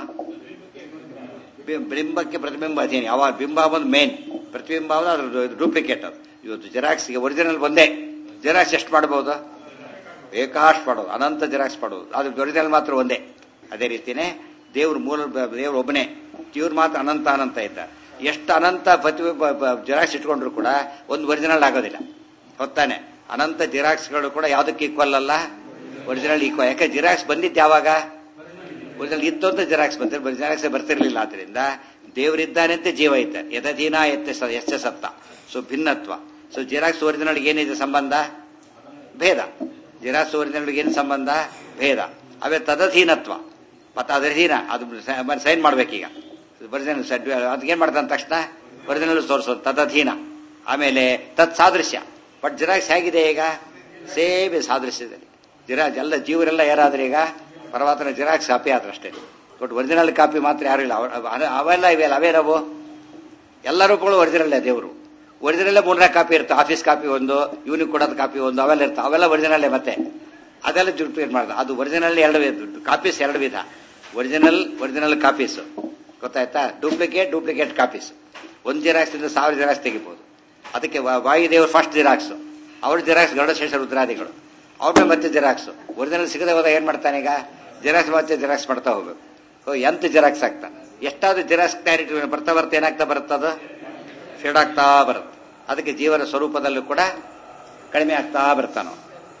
ಬಿ- ಬಿಂಬಕ್ಕೆ ಪ್ರತಿಬಿಂಬ ಅಧೀನ ಯಾವಾಗ ಬಿಂಬ ಬಂದು ಮೇನ್ ಪ್ರತಿಬಿಂಬ ಅದ್ರ ಡೂಪ್ಲಿಕೇಟ್ ಅದು ಇವತ್ತು ಜೆರಾಕ್ಸ್ಗೆ ಒರಿಜಿನಲ್ ಒಂದೇ ಜೆರಾಕ್ಸ್ ಎಷ್ಟು ಮಾಡಬಹುದು ಬೇಕಾಷ್ಟು ಮಾಡೋದು ಅನಂತ ಜೆರಾಕ್ಸ್ ಮಾಡೋದು ಅದು ಒರಿಜಿನಲ್ ಮಾತ್ರ ಒಂದೇ ಅದೇ ರೀತಿನೇ ದೇವ್ರ ಮೂಲ ದೇವ್ರ ಒಬ್ಬನೇ ಇವ್ರು ಮಾತ್ರ ಅನಂತ ಅನಂತ ಇದ್ದಾರೆ ಎಷ್ಟು ಅನಂತ ಪ್ರತಿಬಿಂಬ ಜೆರಾಕ್ಸ್ ಇಟ್ಕೊಂಡ್ರು ಕೂಡ ಒಂದು ಒರಿಜಿನಲ್ ಆಗೋದಿಲ್ಲ ಹೊತ್ತಾನೆ ಅನಂತ ಜಿರಾಕ್ಸ್ಗಳು ಕೂಡ ಯಾವುದಕ್ಕೆ ಈಕ್ವಲ್ ಅಲ್ಲ ಒರಿಜಿನಲ್ ಈಕ್ವಲ್ ಯಾಕೆ ಜಿರಾಕ್ಸ್ ಬಂದಿದ್ದು ಯಾವಾಗ ಒರಿಜಿನಲ್ ಇತ್ತು ಅಂತ ಜೆರಾಕ್ಸ್ ಬರ್ತಾರೆ ಜೆರಾಕ್ಸ್ ಬರ್ತಿರ್ಲಿಲ್ಲ ಆದ್ರಿಂದ ದೇವರಿದ್ದಾನೆ ಅಂತ ಜೀವ ಇದ್ದಾರೆ ಯದಧೀನ ಎತ್ತ ಸ- ಎಷ್ಟ ಸತ್ತ ಸೊ ಭಿನ್ನತ್ವ ಸೊ ಜೆರಾಕ್ಸ್ ಒರಿಜಿನಲ್ ಏನಿದೆ ಸಂಬಂಧ ಭೇದ ಜೆರಾಕ್ಸ್ ಒರಿಜಿನಲ್ ಏನು ಸಂಬಂಧ ಭೇದ ಅವೇ ತದಧೀನತ್ವ ಮತ್ತೆ ಅದಧೀನ ಅದು ಸೈನ್ ಮಾಡ್ಬೇಕೀಗ ಒರಿಜಿನಲ್ ಅದಕ್ಕೇನ್ ಮಾಡ್ತಾನೆ ತಕ್ಷಣ ಒರಿಜಿನಲ್ ತೋರಿಸೋದು ತದಧೀನ ಆಮೇಲೆ ತತ್ ಸಾದೃಶ್ಯ ಬಟ್ ಜೆರಾಕ್ಸ್ ಹೇಗಿದೆ ಈಗ ಸೇಮ್ ಸಾದೃಶ್ಯದಲ್ಲಿ ಜಿರಾಕ್ಸ್ ಎಲ್ಲ ಜೀವರೆಲ್ಲ ಯಾರಾದ್ರೆ ಈಗ ಪರಮಾತ್ಮನ ಜಿರಾಕ್ಸ್ ಕಾಪಿ ಆದ್ರೆ ಅಷ್ಟೇ ಬಟ್ ಒರಿಜಿನಲ್ ಕಾಪಿ ಮಾತ್ರ ಯಾರು ಇಲ್ಲ ಅವ- ಅವ- ಅವೆಲ್ಲ ಇವೆಲ್ಲ ಅವೇ ನಾವು ಎಲ್ಲ ರೂಪಗಳು ಒರಿಜಿನಲ್ಲೇ ದೇವರು ಒರಿಜಿನಲ್ಲೇ ಮೂರನೇ ಕಾಪಿ ಇರುತ್ತೆ ಆಫೀಸ್ ಕಾಪಿ ಒಂದು ಇವನಿಗೆ ಕೊಡೋದು ಕಾಪಿ ಒಂದು ಅವೆಲ್ಲ ಇರ್ತವೆ ಅವೆಲ್ಲ ಒರಿಜಿನಲ್ಲೇ ಮತ್ತೆ ಅದೆಲ್ಲ ದುಡ್ಡು ಮಾಡ್ದೆ ಅದು ಒರಿಜಿನಲ್ ಎರಡು ವಿಧ ಕಾಪೀಸ್ ಎರಡು ವಿಧ ಒರಿಜಿನಲ್ ಒರಿಜಿನಲ್ ಕಾಪೀಸ್ ಗೊತ್ತಾಯ್ತಾ ಡೂಪ್ಲಿಕೇಟ್ ಡೂಪ್ಲಿಕೇಟ್ ಕಾಪೀಸ್ ಒಂದು ಜೆರಾಕ್ಸ್ ಇಂದ ಸಾವಿರ ಜೆರಾಕ್ಸ್ ತೆಗಿಬಹುದು ಅದಕ್ಕೆ ವಾ- ವಾಯುದೇವರು ಫಸ್ಟ್ ಜೆರಾಕ್ಸ್ ಅವ್ರ ಜೆರಾಕ್ಸ್ ಗರುಡಶೇಷ ರುದ್ರಾದಿಗಳು ಅವ್ರ ಮೇಲೆ ಮತ್ತೆ ಜೆರಾಕ್ಸ್ ಒರಿಜಿನಲ್ ಸಿಗದೆ ಹೋದಾಗ ಏನ್ ಮಾಡ್ತಾನೆ ಈಗ ಜೆರಾಕ್ಸ್ ಮತ್ತೆ ಜೆರಾಕ್ಸ್ ಮಾಡ್ತಾ ಹೋಗ್ಬೇಕು ಓ, ಎಂತ ಜೆರಾಕ್ಸ್ ಆಗ್ತಾನೆ ಎಷ್ಟಾದ್ರೂ ಜೆರಾಕ್ಸ್ ಕ್ಲಾರಿಟಿ ಬರ್ತಾ ಬರ್ತಾ ಏನಾಗ್ತಾ ಬರುತ್ತದು ಫೇಡ್ ಆಗ್ತಾ ಬರುತ್ತೆ ಅದಕ್ಕೆ ಜೀವನ ಸ್ವರೂಪದಲ್ಲೂ ಕೂಡ ಕಡಿಮೆ ಆಗ್ತಾ ಬರ್ತಾನೋ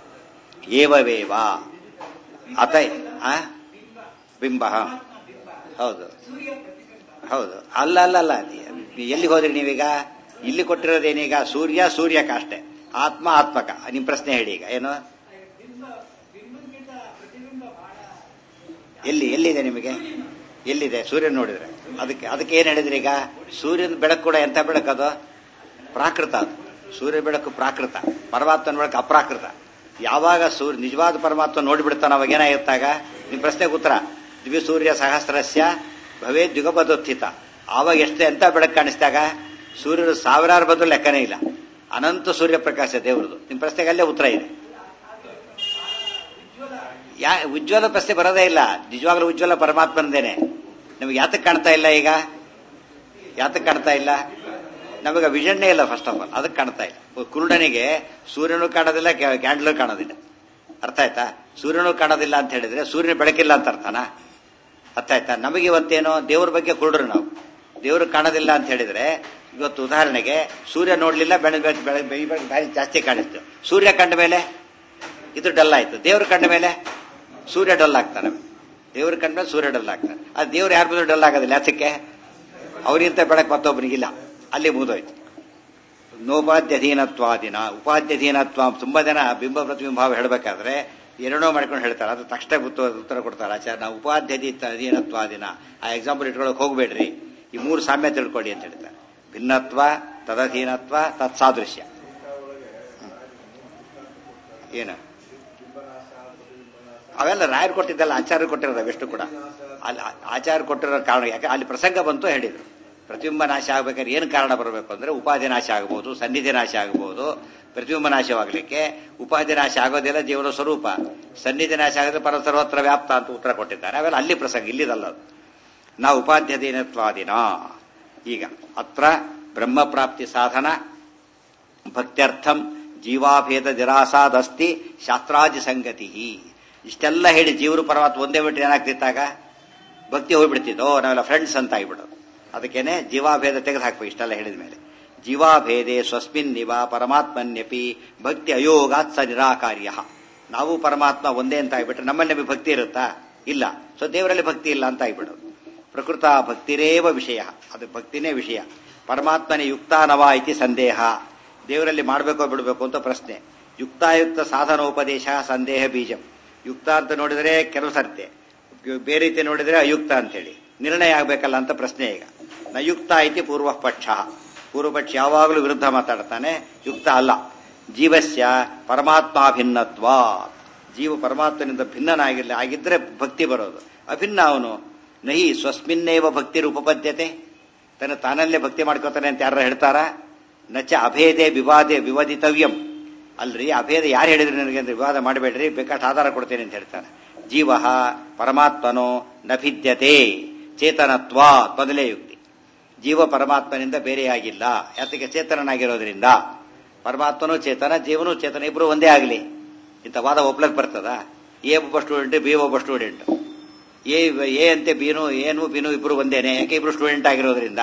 ಏವವೇವ ಅತ ಆ? ಬಿಂಬ ಹ. ಹೌದು ಹೌದು ಅಲ್ಲ ಅಲ್ಲ ಅಲ್ಲ ಎಲ್ಲಿ ಹೋದ್ರಿ ನೀವೀಗ ಇಲ್ಲಿ ಕೊಟ್ಟಿರೋದೇನೀಗ ಸೂರ್ಯ ಸೂರ್ಯಕ ಅಷ್ಟೇ ಆತ್ಮ ಆತ್ಮಕ ನಿಮ್ ಪ್ರಶ್ನೆ ಹೇಳಿ ಈಗ ಏನು ಎಲ್ಲಿ ಎಲ್ಲಿದೆ ನಿಮಗೆ ಎಲ್ಲಿದೆ ಸೂರ್ಯನ ನೋಡಿದ್ರೆ ಅದಕ್ಕೆ ಅದಕ್ಕೆ ಏನ್ ಹೇಳಿದ್ರಿ ಈಗ ಸೂರ್ಯನ ಬೆಳಕು ಕೂಡ ಎಂತ ಬೆಳಕದು ಪ್ರಾಕೃತ ಅದು ಸೂರ್ಯ ಬೆಳಕು ಪ್ರಾಕೃತ ಪರಮಾತ್ಮನ ಬೆಳಕು ಅಪ್ರಾಕೃತ ಯಾವಾಗ ಸೂರ್ಯ ನಿಜವಾದ ಪರಮಾತ್ಮ ನೋಡಿಬಿಡ್ತಾನ ಅವಾಗ ಏನಾಗಿರ್ತಾಗ ನಿಮ್ ಪ್ರಶ್ನೆಗೆ ಉತ್ತರ ದಿವ್ಯ ಸೂರ್ಯ ಸಹಸ್ರಸ್ಯ ಭವೇ ದ್ವಿಗಪದೋತ್ಥಿತ ಆವಾಗ ಎಷ್ಟು ಎಂತ ಬೆಳಕು ಕಾಣಿಸಿದಾಗ ಸೂರ್ಯರು ಸಾವಿರಾರು ಬಂದು ಲೆಕ್ಕನೇ ಇಲ್ಲ ಅನಂತ ಸೂರ್ಯ ಪ್ರಕಾಶ ದೇವರದು ನಿಮ್ ಪ್ರಶ್ನೆಗೆ ಅಲ್ಲೇ ಉತ್ತರ ಇದೆ ಯಾ ಉಜ್ವಲ ಪ್ರಶ್ನೆ ಬರೋದೇ ಇಲ್ಲ ನಿಜವಾಗ್ಲೂ ಉಜ್ವಲ ಪರಮಾತ್ಮನದೇನೆ ನಮಗೆ ಯಾತಕ್ಕೆ ಕಾಣ್ತಾ ಇಲ್ಲ ಈಗ ಯಾತಕ್ಕೆ ಕಾಣ್ತಾ ಇಲ್ಲ ನಮಗೆ ವಿಷನ್ನೇ ಇಲ್ಲ ಫಸ್ಟ್ ಆಫ್ ಆಲ್ ಅದಕ್ಕೆ ಕಾಣ್ತಾ ಇಲ್ಲ ಕುರುಡನಿಗೆ ಸೂರ್ಯನೂ ಕಾಣೋದಿಲ್ಲ ಕ್ಯಾಂಡಲ್ ಕಾಣೋದಿಲ್ಲ ಅರ್ಥ ಆಯ್ತಾ ಸೂರ್ಯನೂ ಕಾಣೋದಿಲ್ಲ ಅಂತ ಹೇಳಿದ್ರೆ ಸೂರ್ಯನ ಬೆಳಕಿಲ್ಲ ಅಂತ ಅರ್ಥನಾ ಅರ್ಥ ಆಯ್ತಾ ನಮಗೆ ಇವತ್ತೇನೋ ದೇವ್ರ ಬಗ್ಗೆ ಕುರುಡ್ರು ನಾವು ದೇವ್ರು ಕಾಣೋದಿಲ್ಲ ಅಂತ ಹೇಳಿದ್ರೆ ಇವತ್ತು ಉದಾಹರಣೆಗೆ ಸೂರ್ಯ ನೋಡ್ಲಿಲ್ಲ ಬೆಳೆ ಬೆಳೆ ಬೆಳೆ ಬೆಳೆ ಭಾರಿ ಜಾಸ್ತಿ ಕಾಣಿಸ್ತು ಸೂರ್ಯ ಕಂಡ ಮೇಲೆ ಇದು ಡಲ್ ಆಯ್ತು ದೇವ್ರ ಕಂಡ ಮೇಲೆ ಸೂರ್ಯ ಡಲ್ ಆಗ್ತಾನೆ ದೇವ್ರ ಕಂಡ ಮೇಲೆ ಸೂರ್ಯ ಡಲ್ ಆಗ್ತಾನೆ ಆ ದೇವ್ರು ಯಾರ ಬಂದ್ರು ಡಲ್ ಆಗೋದಿಲ್ಲ ಯಾತಕ್ಕೆ ಅವರಿಂತ ಬೆಳಕು ಮತ್ತೊಬ್ಬನಿಗಿಲ್ಲ ಅಲ್ಲಿ ಮುಗಿದೋಯ್ತು ನೋಪಾಧ್ಯಧೀನತ್ವಾದಿನ ಉಪಾಧ್ಯಧೀನತ್ವ ತುಂಬಾ ಜನ ಬಿಂಬ ಪ್ರತಿಬಿಂಬ ಭಾವ ಹೇಳಬೇಕಾದ್ರೆ ಎರಡೋ ಮಾಡ್ಕೊಂಡು ಹೇಳ್ತಾರೆ ಅದು ತಕ್ಷಣ ಉತ್ತರ ಉತ್ತರ ಕೊಡ್ತಾರೆ ಆಚಾರ ನಾವು ಉಪಾಧ್ಯಧಿ ಅಧೀನತ್ವಾದಿನ ಆ ಎಕ್ಸಾಂಪಲ್ ಇಟ್ಕೊಳಕ್ ಹೋಗ್ಬೇಡ್ರಿ ಈ ಮೂರು ಸಾಮ್ಯ ತಿಳ್ಕೊಳ್ಳಿ ಅಂತ ಹೇಳ್ತಾರೆ ಭಿನ್ನತ್ವ ತದಧೀನತ್ವ ತತ್ಸಾದೃಶ್ಯ ಏನು ಅವೆಲ್ಲ ರಾಯರು ಕೊಟ್ಟಿದ್ದಲ್ಲ ಆಚಾರ್ಯ ಕೊಟ್ಟಿರೋದು ಅವೆಷ್ಟು ಕೂಡ ಅಲ್ಲಿ ಆ- ಆಚಾರ್ಯ ಕೊಟ್ಟಿರೋ ಕಾರಣ ಯಾಕೆ ಅಲ್ಲಿ ಪ್ರಸಂಗ ಬಂತು ಹೇಳಿದ್ರು ಪ್ರತಿಬಿಂಬ ನಾಶ ಆಗ್ಬೇಕಾದ್ರೆ ಏನು ಕಾರಣ ಬರಬೇಕು ಅಂದ್ರೆ ಉಪಾಧಿ ನಾಶ ಆಗಬಹುದು ಸನ್ನಿಧಿ ನಾಶ ಆಗಬಹುದು ಪ್ರತಿಬಿಂಬ ನಾಶವಾಗಲಿಕ್ಕೆ ಉಪಾಧಿ ನಾಶ ಆಗೋದಿಲ್ಲ ಜೀವನ ಸ್ವರೂಪ ಸನ್ನಿಧಿ ನಾಶ ಆಗೋದ್ರೆ ಪರ ಸರ್ವತ್ರ ವ್ಯಾಪ್ತ ಅಂತ ಉತ್ತರ ಕೊಟ್ಟಿದ್ದಾರೆ ಅವೆಲ್ಲ ಅಲ್ಲಿ ಪ್ರಸಂಗ ಇಲ್ಲಿದಲ್ಲ ಅದು ನಾ ಉಪಾಧ್ಯದೀನತ್ವಾದಿನ ಈಗ ಅತ್ರ ಬ್ರಹ್ಮ ಪ್ರಾಪ್ತಿ ಸಾಧನ ಭಕ್ತ್ಯರ್ಥಂ ಜೀವಾಭೇದ ನಿರಾಸಾದಸ್ತಿ ಶಾಸ್ತ್ರಾದಿ ಸಂಗತಿ ಇಷ್ಟೆಲ್ಲ ಹೇಳಿ ಜೀವರು ಪರಮಾತ್ಮ ಒಂದೇ ಬಿಟ್ಟು ಏನಾಗ್ತಿತ್ತಾಗ ಭಕ್ತಿ ಹೋಗ್ಬಿಡ್ತಿದ್ದೋ ನಾವೆಲ್ಲ ಫ್ರೆಂಡ್ಸ್ ಅಂತ ಆಗ್ಬಿಡೋದು ಅದಕ್ಕೇನೆ ಜೀವಾಭೇದ ತೆಗೆದು ಹಾಕ್ಬೇಕು ಇಷ್ಟೆಲ್ಲ ಹೇಳಿದ ಮೇಲೆ ಜೀವಾಭೇದೆ ಸ್ವಸ್ಮಿನ್ ನಿವ ಪರಮಾತ್ಮನ್ಯಪಿ ಭಕ್ತಿ ಅಯೋಗಾತ್ ಸ ನಿರಾಕಾರ್ಯ ನಾವು ಪರಮಾತ್ಮ ಒಂದೇ ಅಂತ ಆಗ್ಬಿಟ್ರೆ ನಮ್ಮಲ್ಲಿ ನಮಗೆ ಭಕ್ತಿ ಇರುತ್ತಾ ಇಲ್ಲ ಸೊ ದೇವರಲ್ಲಿ ಭಕ್ತಿ ಇಲ್ಲ ಅಂತ ಆಗ್ಬಿಡೋದು ಪ್ರಕೃತ ಭಕ್ತಿರೇವ ವಿಷಯ ಅದು ಭಕ್ತಿನೇ ವಿಷಯ ಪರಮಾತ್ಮನೇ ಯುಕ್ತಾನವ ಇತಿ ಸಂದೇಹ ದೇವರಲ್ಲಿ ಮಾಡಬೇಕೋ ಬಿಡಬೇಕು ಅಂತ ಪ್ರಶ್ನೆ ಯುಕ್ತಾಯುಕ್ತ ಸಾಧನೋಪದೇಶ ಸಂದೇಹ ಬೀಜಂ ಯುಕ್ತ ಅಂತ ನೋಡಿದರೆ ಕೆಲವು ಸರ್ತೆ ಬೇರೆ ರೀತಿ ನೋಡಿದರೆ ಅಯುಕ್ತ ಅಂತೇಳಿ ನಿರ್ಣಯ ಆಗಬೇಕಲ್ಲ ಅಂತ ಪ್ರಶ್ನೆ ಈಗ ನ ಯುಕ್ತ ಐತಿ ಪೂರ್ವ ಪಕ್ಷ ಪೂರ್ವ ಪಕ್ಷ ಯಾವಾಗಲೂ ವಿರುದ್ಧ ಮಾತಾಡ್ತಾನೆ ಯುಕ್ತ ಅಲ್ಲ ಜೀವಸ್ಯ ಪರಮಾತ್ಮಾಭಿನ್ನತ್ವ ಜೀವ ಪರಮಾತ್ಮನಿಂದ ಭಿನ್ನನಾಗಿರಲಿ ಆಗಿದ್ರೆ ಭಕ್ತಿ ಬರೋದು ಅಭಿನ್ನ ಅವನು ನಹಿ ಸ್ವಸ್ಮಿನ್ನೇವ ಭಕ್ತಿ ಉಪಪದ್ಯತೆ ತನ್ನ ತಾನಲ್ಲೇ ಭಕ್ತಿ ಮಾಡ್ಕೋತಾನೆ ಅಂತ ಯಾರು ಹೇಳ್ತಾರ ನಚ ಅಭೇದೆ ವಿವಾದೆ ವಿವಾದಿತವ್ಯಂ ಅಲ್ರಿ ಅಭೇದ ಯಾರು ಹೇಳಿದ್ರಿ ನನಗೆ ಅಂತ ವಿವಾದ ಮಾಡಬೇಡ್ರಿ ಬೇಕಾದ ಆಧಾರ ಕೊಡ್ತೇನೆ ಅಂತ ಹೇಳ್ತಾನೆ ಜೀವ ಪರಮಾತ್ಮನೋ ನ ಭಿದ್ಯತೆ ಚೇತನತ್ವ ಮೊದಲೇ ಯುಕ್ತಿ ಜೀವ ಪರಮಾತ್ಮನಿಂದ ಬೇರೆಯಾಗಿಲ್ಲ ಯಾತಕ್ಕೆ ಚೇತನನಾಗಿರೋದ್ರಿಂದ ಪರಮಾತ್ಮನೂ ಚೇತನ ಜೀವನೂ ಚೇತನ ಇಬ್ರು ಒಂದೇ ಆಗಲಿ ಇಂಥ ವಾದ ಒಪ್ಲಕ್ ಬರ್ತದ ಎ ಒಬ್ಬ ಸ್ಟೂಡೆಂಟ್ ಬಿ ಒಬ್ಬ ಸ್ಟೂಡೆಂಟ್ ಎ ಎ ಅಂತೆ ಬಿನು ಏನು ಬಿನು ಇಬ್ರು ಒಂದೇನೆ ಯಾಕೆ ಇಬ್ರು ಸ್ಟೂಡೆಂಟ್ ಆಗಿರೋದ್ರಿಂದ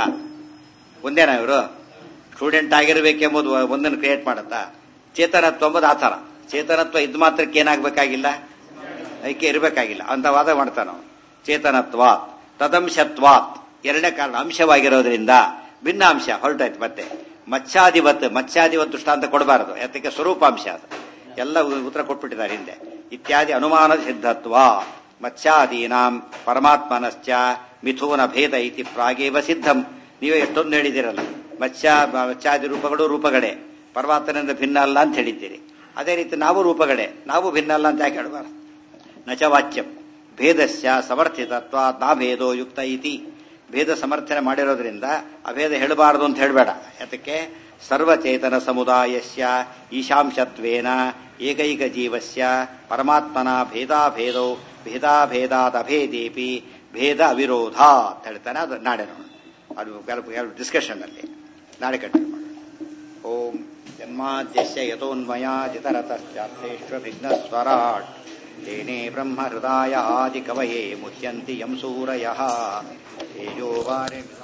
ಒಂದೇನಾ ಇವರು ಸ್ಟೂಡೆಂಟ್ ಆಗಿರ್ಬೇಕೆಂಬುದು ಒಂದನ್ನು ಕ್ರಿಯೇಟ್ ಮಾಡುತ್ತಾ ಚೇತನತ್ವ ಎಂಬುದು ಆತರ ಚೇತನತ್ವ ಇದ್ ಮಾತ್ರಕ್ಕೆ ಏನಾಗಬೇಕಾಗಿಲ್ಲ ಐಕ್ಯ ಇರಬೇಕಾಗಿಲ್ಲ ಅಂತ ವಾದ ಮಾಡ್ತಾನ ನಾವು ಚೇತನತ್ವ ತದಂಶತ್ವಾತ್ ಎರಡನೇ ಕಾರಣ ಅಂಶವಾಗಿರೋದ್ರಿಂದ ಭಿನ್ನ ಅಂಶ ಹೊರಟಾಯ್ತು ಮತ್ತೆ ಮತ್ಸ್ಯಾಧಿವತ್ ಮತ್ಸ್ಯಾಧಿವತ್ ದೃಷ್ಟಾಂತ ಕೊಡಬಾರದು ಯಾತಕ್ಕೆ ಸ್ವರೂಪಾಂಶ ಅದು ಎಲ್ಲ ಉತ್ತರ ಕೊಟ್ಬಿಟ್ಟಿದ್ದಾರೆ ಹಿಂದೆ ಇತ್ಯಾದಿ ಅನುಮಾನ ಸಿದ್ಧತ್ವ ಮತ್ಸ್ಯಾದೀನಾಂ ಪರಮಾತ್ಮನಶ್ಚ ಮಿಥುನ ಭೇದ ಇತಿ ಪ್ರಾಗೇವ ಸಿದ್ಧಂ ನೀವೇ ಎಷ್ಟೊಂದು ಹೇಳಿದಿರಲ್ಲ ಮತ್ಸ್ಯ ಮತ್ಸ್ಯಾದಿ ರೂಪಗಳು ರೂಪಗಳೇ ಪರಮಾತ್ಮನಿಂದ ಭಿನ್ನ ಅಲ್ಲ ಅಂತ ಹೇಳಿದ್ದೀರಿ ಅದೇ ರೀತಿ ನಾವು ರೂಪಗಳೇ ನಾವು ಭಿನ್ನ ಅಲ್ಲ ಅಂತ ಯಾಕೆ ಹೇಳಬಾರದು ನಚ ವಾಚ್ಯಂ ಭೇದಸ್ಯ ಸಮರ್ಥಿತತ್ವ ನಾ ಭೇದೋ ಯುಕ್ತ ಇತಿ ಭೇದ ಸಮರ್ಥನೆ ಮಾಡಿರೋದ್ರಿಂದ ಅಭೇದ ಹೇಳಬಾರದು ಅಂತ ಹೇಳಬೇಡ ಯಾತಕ್ಕೆ ಸರ್ವಚೇತನ ಸಮುದಾಯಸ್ಯ ಈಶಾಂಶತ್ವೇನ ಏಕೈಕ ಜೀವಸ್ಯ ಪರಮಾತ್ಮನ ಭೇದಾಭೇದೋ ಭೇದಾಭೇದಾದ ಅಭೇದೇಪಿ ಭೇದ ಅವಿರೋಧ ಅಂತ ಹೇಳ್ತಾನೆ ಅದು ನಾಳೆ ನೋಡೋಣ ಅದು ಕೆಲವು ಡಿಸ್ಕಷನ್ ಅಲ್ಲಿ ನಾಳೆ ಕಂಟಿನ್ಯೂ ಮಾಡೋಣ ಓಂ ಜನ್ಮಾದ್ಯಸ್ಯ ಯತೋನ್ಮಯಾಜಿತರತಶ್ಚಾರ್ಥೇಷ್ವಭಿಘ್ನಸ್ವರಾಟ್ तेने ब्रह्महृदाय आदिकवये मुह्यन्ति यं सूरयः तेजोवारिम्